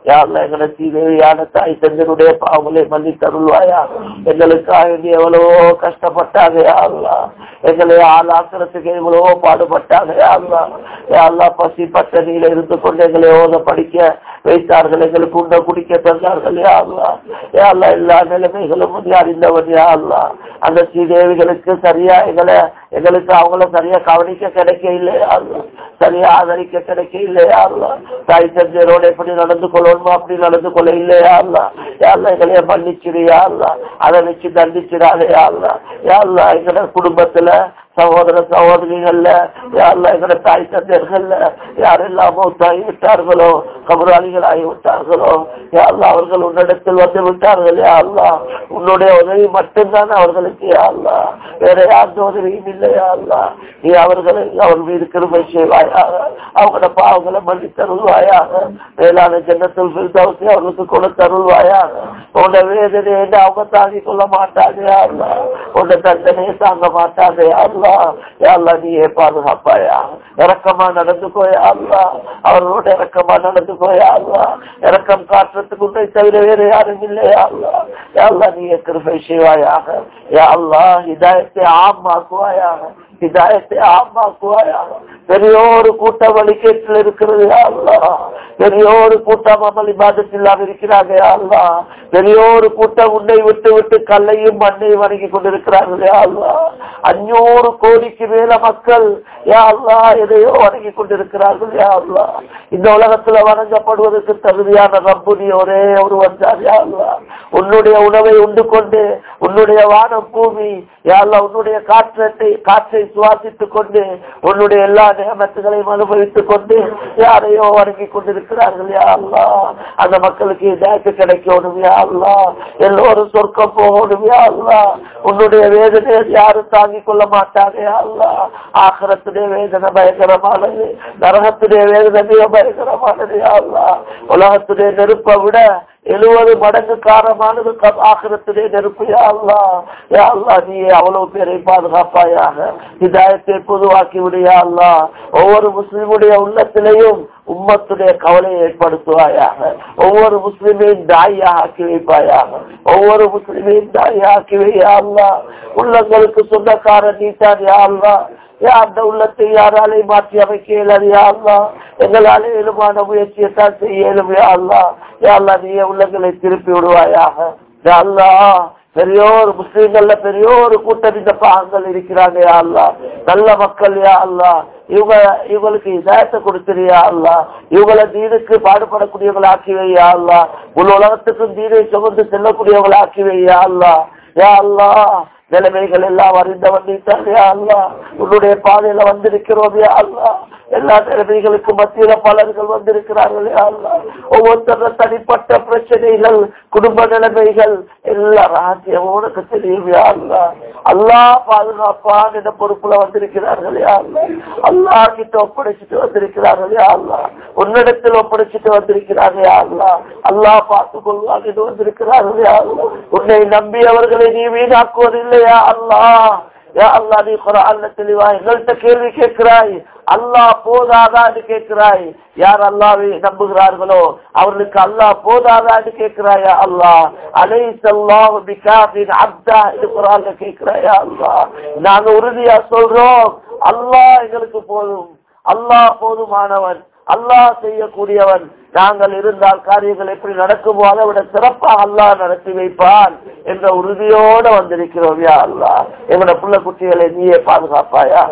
யாருல எங்களை சீதேவியான தாய் தந்தனுடைய பாவங்களை மன்னித்தருள்வாயா எங்களுக்காக வேண்டி எவ்வளவோ கஷ்டப்பட்டாங்க யாருலா எங்களை ஆளாக்குறதுக்கு எவ்வளவோ பாடுபட்டாங்க யாருலா யாருலா பசி பட்டணியில இருந்து கொண்டு எங்களை ஓத படிக்க வைத்தார்கள் எங்களுக்கு உண்ட குடிக்க தந்தார்கள் யாருலா யாருலா எல்லா நிலைமைகளும் நீ அறிந்தவன் யாருலா அந்த ஸ்ரீதேவிகளுக்கு சரியா எங்களை எங்களுக்கு அவங்கள சரியா கவனிக்க கிடைக்க இல்லையா சரியா ஆதரிக்க கிடைக்க இல்லையா தாய் தந்தையரோட எப்படி நடந்து கொள்ளணுமோ அப்படி நடந்து கொள்ள இல்லையா யாருல எங்களைய மன்னிச்சிடு யாருலா அதை வச்சு தண்டிச்சிடாதே யாருலா யாருலா எங்களோட குடும்பத்துல சகோதர சகோதரிகள்ல யாரெல்லாம் எங்களோட தாய் தந்தையர்கள்ல யாரெல்லாம் மௌத்தாகி விட்டார்களோ கபராளிகள் ஆகி விட்டார்களோ யாரெல்லாம் அவர்கள் உன்னிடத்தில் வந்து விட்டார்கள் யாரெல்லாம் உன்னுடைய உதவி மட்டும்தான் அவர்களுக்கு யாருலா வேற யாருடைய உதவியும் இல்லை யாருலா நீ அவர்களை அவர் மீது கிருமை செய்வாயாக அவங்களோட பாவங்களை மன்னித்தருள்வாயாக மேலான ஜன்னத்தில் பிரித்தவசி அவர்களுக்கு கொடுத்தருள்வாயாக உன்னை வேதனை அவங்க தாங்கிக் கொள்ள மாட்டாங்க யாருலா உன்னை தண்டனையை தாங்க மாட்டாங்க யாருலா யாருலா நீயே பாதுகாப்பாயா இறக்கமா நடந்துக்கோயா அல்லா அவர்களோட இறக்கமா நடந்துக்கோயா அல்லா இறக்கம் காட்டுறதுக்கு உன்னை தவிர வேறு யாரும் இல்லையா அல்லா யாருலா நீயே கிருபை செய்வாயாக யா அல்லா இதாயத்தை ஆமாக்குவாயாக இதாயத்தை ஆமாக்குவாயாக பெரிய ஒரு கூட்டம் வழிகேட்டில் இருக்கிறது அல்லா பெரிய ஒரு கூட்டம் அமல் இபாதத் இல்லாம இருக்கிறாங்க அல்லா பெரிய ஒரு கூட்டம் உன்னை விட்டு விட்டு கல்லையும் மண்ணையும் வணங்கி கொண்டிருக்கிறார்கள் அல்லா அஞ்சூறு கோடிக்கு மேல மக்கள் யா அல்லா எதையோ வணங்கி கொண்டிருக்கிறார்கள் யா அல்லா இந்த உலகத்துல வணங்கப்படுவதற்கு தகுதியான ரப்பு நீ ஒரே ஒருவன் தான் யா அல்லா உன்னுடைய உணவை உண்டு கொண்டு உன்னுடைய வானம் பூமி யாழ்லா உன்னுடைய காற்றத்தை காற்றை சுவாசித்துக் கொண்டு உன்னுடைய எல்லா நியமத்துகளையும் அனுபவித்துக் கொண்டு யாரையோ வணங்கி கொண்டிருக்கிறார்கள் யாழ்லா அந்த மக்களுக்கு இதாக்கு கிடைக்கணும் யாழ்லா எல்லோரும் சொர்க்கம் போகணும் யாழ்லா உன்னுடைய வேதனையை யாரும் தாங்கிக் கொள்ள மாட்டாங்க யாழ்லா ஆகரத்துடைய வேதனை பயங்கரமானது நரகத்துடைய வேதனை மிக பயங்கரமானது யாழ்லா உலகத்துடைய நெருப்பை விட எழுபது மடங்கு காரமானது ஆகிரத்திலே நெருப்பு யாழ்லா யாழ்லா நீ அவ்வளவு பேரை பாதுகாப்பாயாக இதாயத்தை பொதுவாக்கி விடியா அல்லா ஒவ்வொரு முஸ்லிமுடைய உள்ளத்திலேயும் உம்மத்துடைய கவலையை ஏற்படுத்துவாயாக ஒவ்வொரு முஸ்லிமையும் தாயாக ஆக்கி வைப்பாயாக ஒவ்வொரு முஸ்லிமையும் தாயாக ஆக்கி வையா அல்லா உள்ளங்களுக்கு சொந்தக்கார நீட்டான் யா அல்லா அந்த உள்ளத்தை யாராலே மாற்றி அமைக்க இயலாது யாழ்லா எங்களாலே இயலுமான முயற்சியை தான் செய்ய இயலும் யாழ்லா யாழ்லா நீ உள்ளங்களை திருப்பி விடுவாயாக யாழ்லா பெரியோர் முஸ்லீம்கள்ல பெரியோர் கூட்டம் இந்த பாகங்கள் இருக்கிறாங்க யா அல்லா நல்ல மக்கள் யா அல்லா இவங்க இவங்களுக்கு இதாயத்தை கொடுத்துறியா அல்லா இவங்களை தீனுக்கு பாடுபடக்கூடியவங்களை ஆக்கி வையா அல்லா முழு உலகத்துக்கும் தீனை சுமந்து செல்லக்கூடியவங்களை ஆக்கி வையா அல்லா யா அல்லா நிலைமைகள் எல்லாம் அறிந்தவன் நீத்தான் யா அல்லா உன்னுடைய பாதையில வந்திருக்கிறோம் யா அல்லா எல்லா நிலைமைகளுக்கும் மத்தியில பலர்கள் வந்திருக்கிறார்கள் யா அல்லா ஒவ்வொருத்தர தனிப்பட்ட பிரச்சனைகள் குடும்ப நிலைமைகள் எல்லா ராஜ்யம் உனக்கு தெரியும் யா அல்லா அல்லா பாதுகாப்பான் என்ற பொறுப்புல வந்திருக்கிறார்கள் யா அல்லா அல்லா கிட்ட ஒப்படைச்சிட்டு வந்திருக்கிறார்கள் யா அல்லா உன்னிடத்தில் ஒப்படைச்சிட்டு வந்திருக்கிறார்கள் யா அல்லா அல்லா பார்த்துக் கொள்வாங்க என்று வந்திருக்கிறார்கள் யா அல்லா உன்னை நம்பியவர்களை நீ வீணாக்குவதில்லையா அல்லா யா அல்லா நீ குரான்ல தெளிவா எங்கள்கிட்ட கேள்வி கேட்கிறாய் அல்லாஹ் போதாதான்னு கேட்கிறாய் யார் அல்லாவை நம்புகிறார்களோ அவர்களுக்கு அல்லாஹ் போதாதான்னு கேட்கிறாயா அல்லாஹ் அலை சல்லாஹு பிகாபின் அப்தா இது குரான்ல கேட்கிறாயா அல்லாஹ் நாங்க உறுதியா சொல்றோம் அல்லாஹ் எங்களுக்கு போதும் அல்லாஹ் போதுமானவன் அல்லாஹ் செய்யக்கூடியவன் நாங்கள் இருந்தால் காரியங்கள் எப்படி நடக்குமோ அதை விட சிறப்பாக அல்லாஹ் நடத்தி வைப்பான் என்ற உறுதியோட வந்திருக்கிறோம் யா அல்லாஹ் எங்களோட புள்ள குட்டிகளை நீயே பாதுகாப்பாயா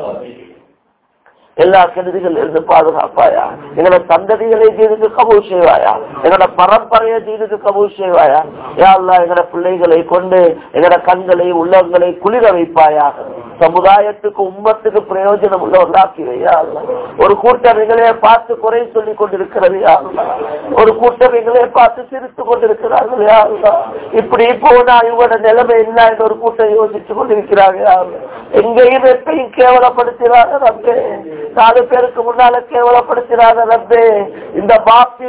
எல்லா கெடுதிகள் இருந்து பாதுகாப்பாயா எங்களோட சந்ததிகளை தீனுக்கு கபூல் செய்வாயா எங்களோட பரம்பரையை தீனுக்கு கபூல் செய்வாயா யா அல்லா எங்களோட பிள்ளைகளை கொண்டு எங்களோட கண்களை உள்ளங்களை குளிர வைப்பாயாக சமுதாயத்துக்கு உம்மத்துக்கு பிரயோஜனம் உள்ள உண்டாக்கி வையா அல்லா ஒரு கூட்டம் எங்களே பார்த்து குறை சொல்லி கொண்டிருக்கிறது யா அல்லா ஒரு கூட்டம் எங்களே பார்த்து சிரித்து கொண்டிருக்கிறார்கள் யா அல்லா இப்படி போனா இவங்களோட நிலைமை என்ன என்று ஒரு கூட்டம் யோசிச்சு கொண்டிருக்கிறாங்க யா அல்லா எங்கேயும் எப்பையும் கேவலப்படுத்துகிறாங்க ரப்பே நாலு பேருக்கு முன்னால கேவலப்படுத்துகிறாங்க ரப்பே இந்த பாப்பில்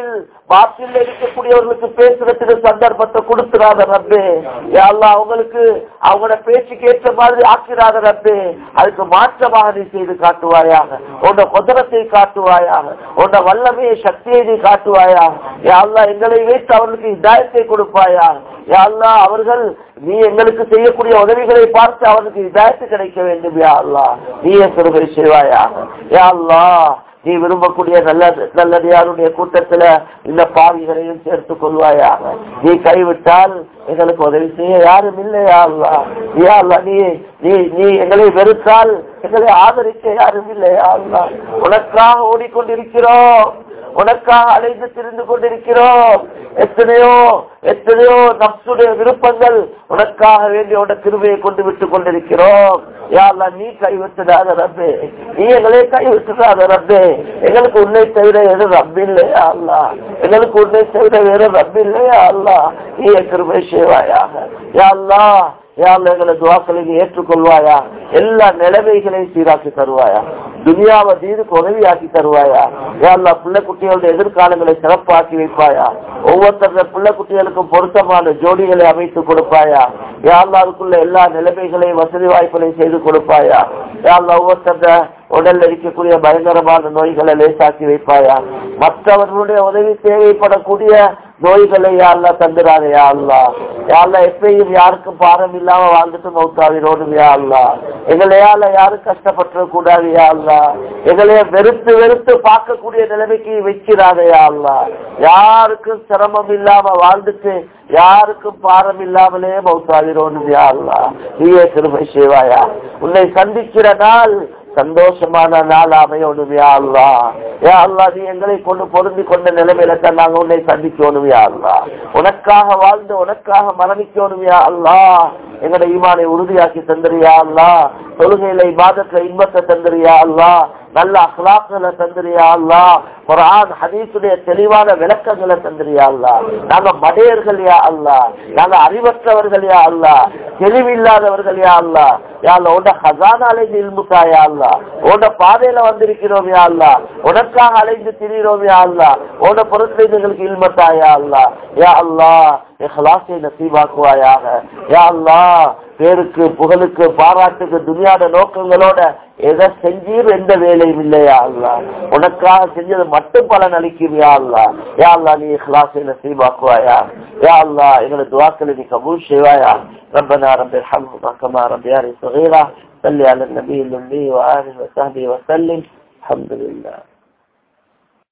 பாட்டில் இருக்கக்கூடியவர்களுக்கு பேசுறதுக்கு சந்தர்ப்பத்தை கொடுத்துறாத ரப்பே யா அல்லாஹ் அவங்களுக்கு அவங்களோட பேச்சுக்கு ஏற்ற மாதிரி ஆக்கிறாத ரப்பே அதுக்கு மாற்றமாக நீ செய்து காட்டுவாயாக உன்னோட குதிரத்தை காட்டுவாயாக உன்னோட வல்லமையை சக்தியை நீ காட்டுவாயாக யா அல்லாஹ் எங்களை வைத்து அவர்களுக்கு இதாயத்தை கொடுப்பாயா யா அல்லாஹ் அவர்கள் நீ எங்களுக்கு செய்யக்கூடிய உதவிகளை பார்த்து அவனுக்கு இதாயத்து கிடைக்க வேண்டும் யா அல்லாஹ் நீயே சிறுகை செய்வாயாக யா அல்லாஹ் நீ விரும்பக்கூடிய நல்ல நல்லடியாருடைய கூட்டத்துல இந்த பாவிகளையும் சேர்த்துக் கொள்வாயாக நீ கைவிட்டால் எங்களுக்கு உதவி செய்ய யாரும் இல்லையா அல்லா யா அல்லா நீ நீ நீ எங்களை வெறுத்தால் எங்களை ஆதரிக்க யாரும் இல்லையா அல்லா உனக்காக ஓடிக்கொண்டிருக்கிறோம் உனக்காக அழைந்து திரிந்து கொண்டிருக்கிறோம் எத்தனையோ எத்தனையோ நப்சுடைய விருப்பங்கள் உனக்காக வேண்டிய உன திருமையை கொண்டு விட்டுக் கொண்டிருக்கிறோம் யாழ்லா நீ கைவிட்டுடாத ரப்பே நீ எங்களே கைவிட்டுடாத ரப்பே எங்களுக்கு உன்னை தவிர வேறு ரப்பு இல்லையா அல்லா எங்களுக்கு உன்னை தவிர வேறு ரப்பு இல்லையா அல்லா நீ என் கிருபை செய்வாயாக யாழ்லா யாழ் எங்களை துவாக்களை நீ ஏற்றுக்கொள்வாயா எல்லா நிலைமைகளையும் சீராக்கி தருவாயா துனியாவை தீதுக்கு உதவியாக்கி தருவாயா யாழ்லா பிள்ளை குட்டிகளுடைய எதிர்காலங்களை சிறப்பாக்கி வைப்பாயா ஒவ்வொருத்தர பிள்ளை குட்டிகளுக்கும் பொருத்தமான ஜோடிகளை அமைத்து கொடுப்பாயா யாழ்லா அதுக்குள்ள எல்லா நிலைமைகளையும் வசதி வாய்ப்புகளையும் செய்து கொடுப்பாயா யாழ்லா ஒவ்வொருத்தர உடல்ல இருக்கக்கூடிய பயங்கரமான நோய்களை லேசாக்கி வைப்பாயா மற்றவர்களுடைய உதவி தேவைப்படக்கூடிய நோய்களை யாழ்லா தந்துடாத யாழ்லா யாழ்லா எப்பயும் யாருக்கும் பாரம் இல்லாம வாழ்ந்துட்டு மௌத்தாவிரோடு யாழ்லா எங்களையால யாரும் கஷ்டப்பட்டுற கூடாது யாழ்லா எங்களைய வெறுத்து வெறுத்து பார்க்கக்கூடிய நிலைமைக்கு வைக்கிறாத யாழ்லா யாருக்கும் சிரமம் இல்லாம வாழ்ந்துட்டு யாருக்கும் பாரம் இல்லாமலே மௌத்தாவிரோடு யாழ்லா நீயே திருமை செய்வாயா உன்னை சந்திக்கிற நாள் சந்தோஷமான நாள் அமையணும் யா அல்லா யா அல்லா நீ எங்களை கொண்டு பொருந்தி கொண்ட நிலைமையில தான் நாங்க உன்னை சந்திக்கணும் யா அல்லா உனக்காக வாழ்ந்து உனக்காக மரணிக்கணும் யா அல்லா எங்கட ஈமானை உறுதியாக்கி தந்துறியா அல்லா தொழுகையில இபாதத்துல இன்பத்தை தந்துறியா அல்லா நல்ல அஹ்லாக்களை தந்துறியா அல்லா குரான் ஹதீசுடைய தெளிவான விளக்கங்களை தந்துறியா அல்லா நாங்க மடையர்கள் யா அல்லா நாங்க அறிவற்றவர்கள் யா அல்லா தெளிவில்லாதவர்கள் யா அல்லா யா அல்லா உன்ட ஹசான அலைந்து இல்முக்கா யா அல்லா உன்ட பாதையில வந்திருக்கிறோம் யா அல்லா உனக்காக அலைந்து திரிகிறோம் யா அல்லா உன்ட பொருட்களை எங்களுக்கு இல்மத்தா யா அல்லா யா அல்லா இஹ்லாஸை நசீபாக்குவாயாக யா அல்லா பேருக்கு புகழுக்கு பாராட்டுக்கு துனியாட நோக்கங்களோட எதை செஞ்சீர் எந்த வேலையும் இல்லையா அல்லா உனக்காக செஞ்சது மட்டும் பலன் அளிக்கும் யா அல்லா யா அல்லா நீ இஹ்லாஸை நசீபாக்குவாயா யா அல்லா எங்களை துவாக்களை நீ கபூல் செய்வாயா ربنا رب ارحمهما كما ربياني صغيرا صل على النبي الأمي وآله وصحبه وسلم الحمد لله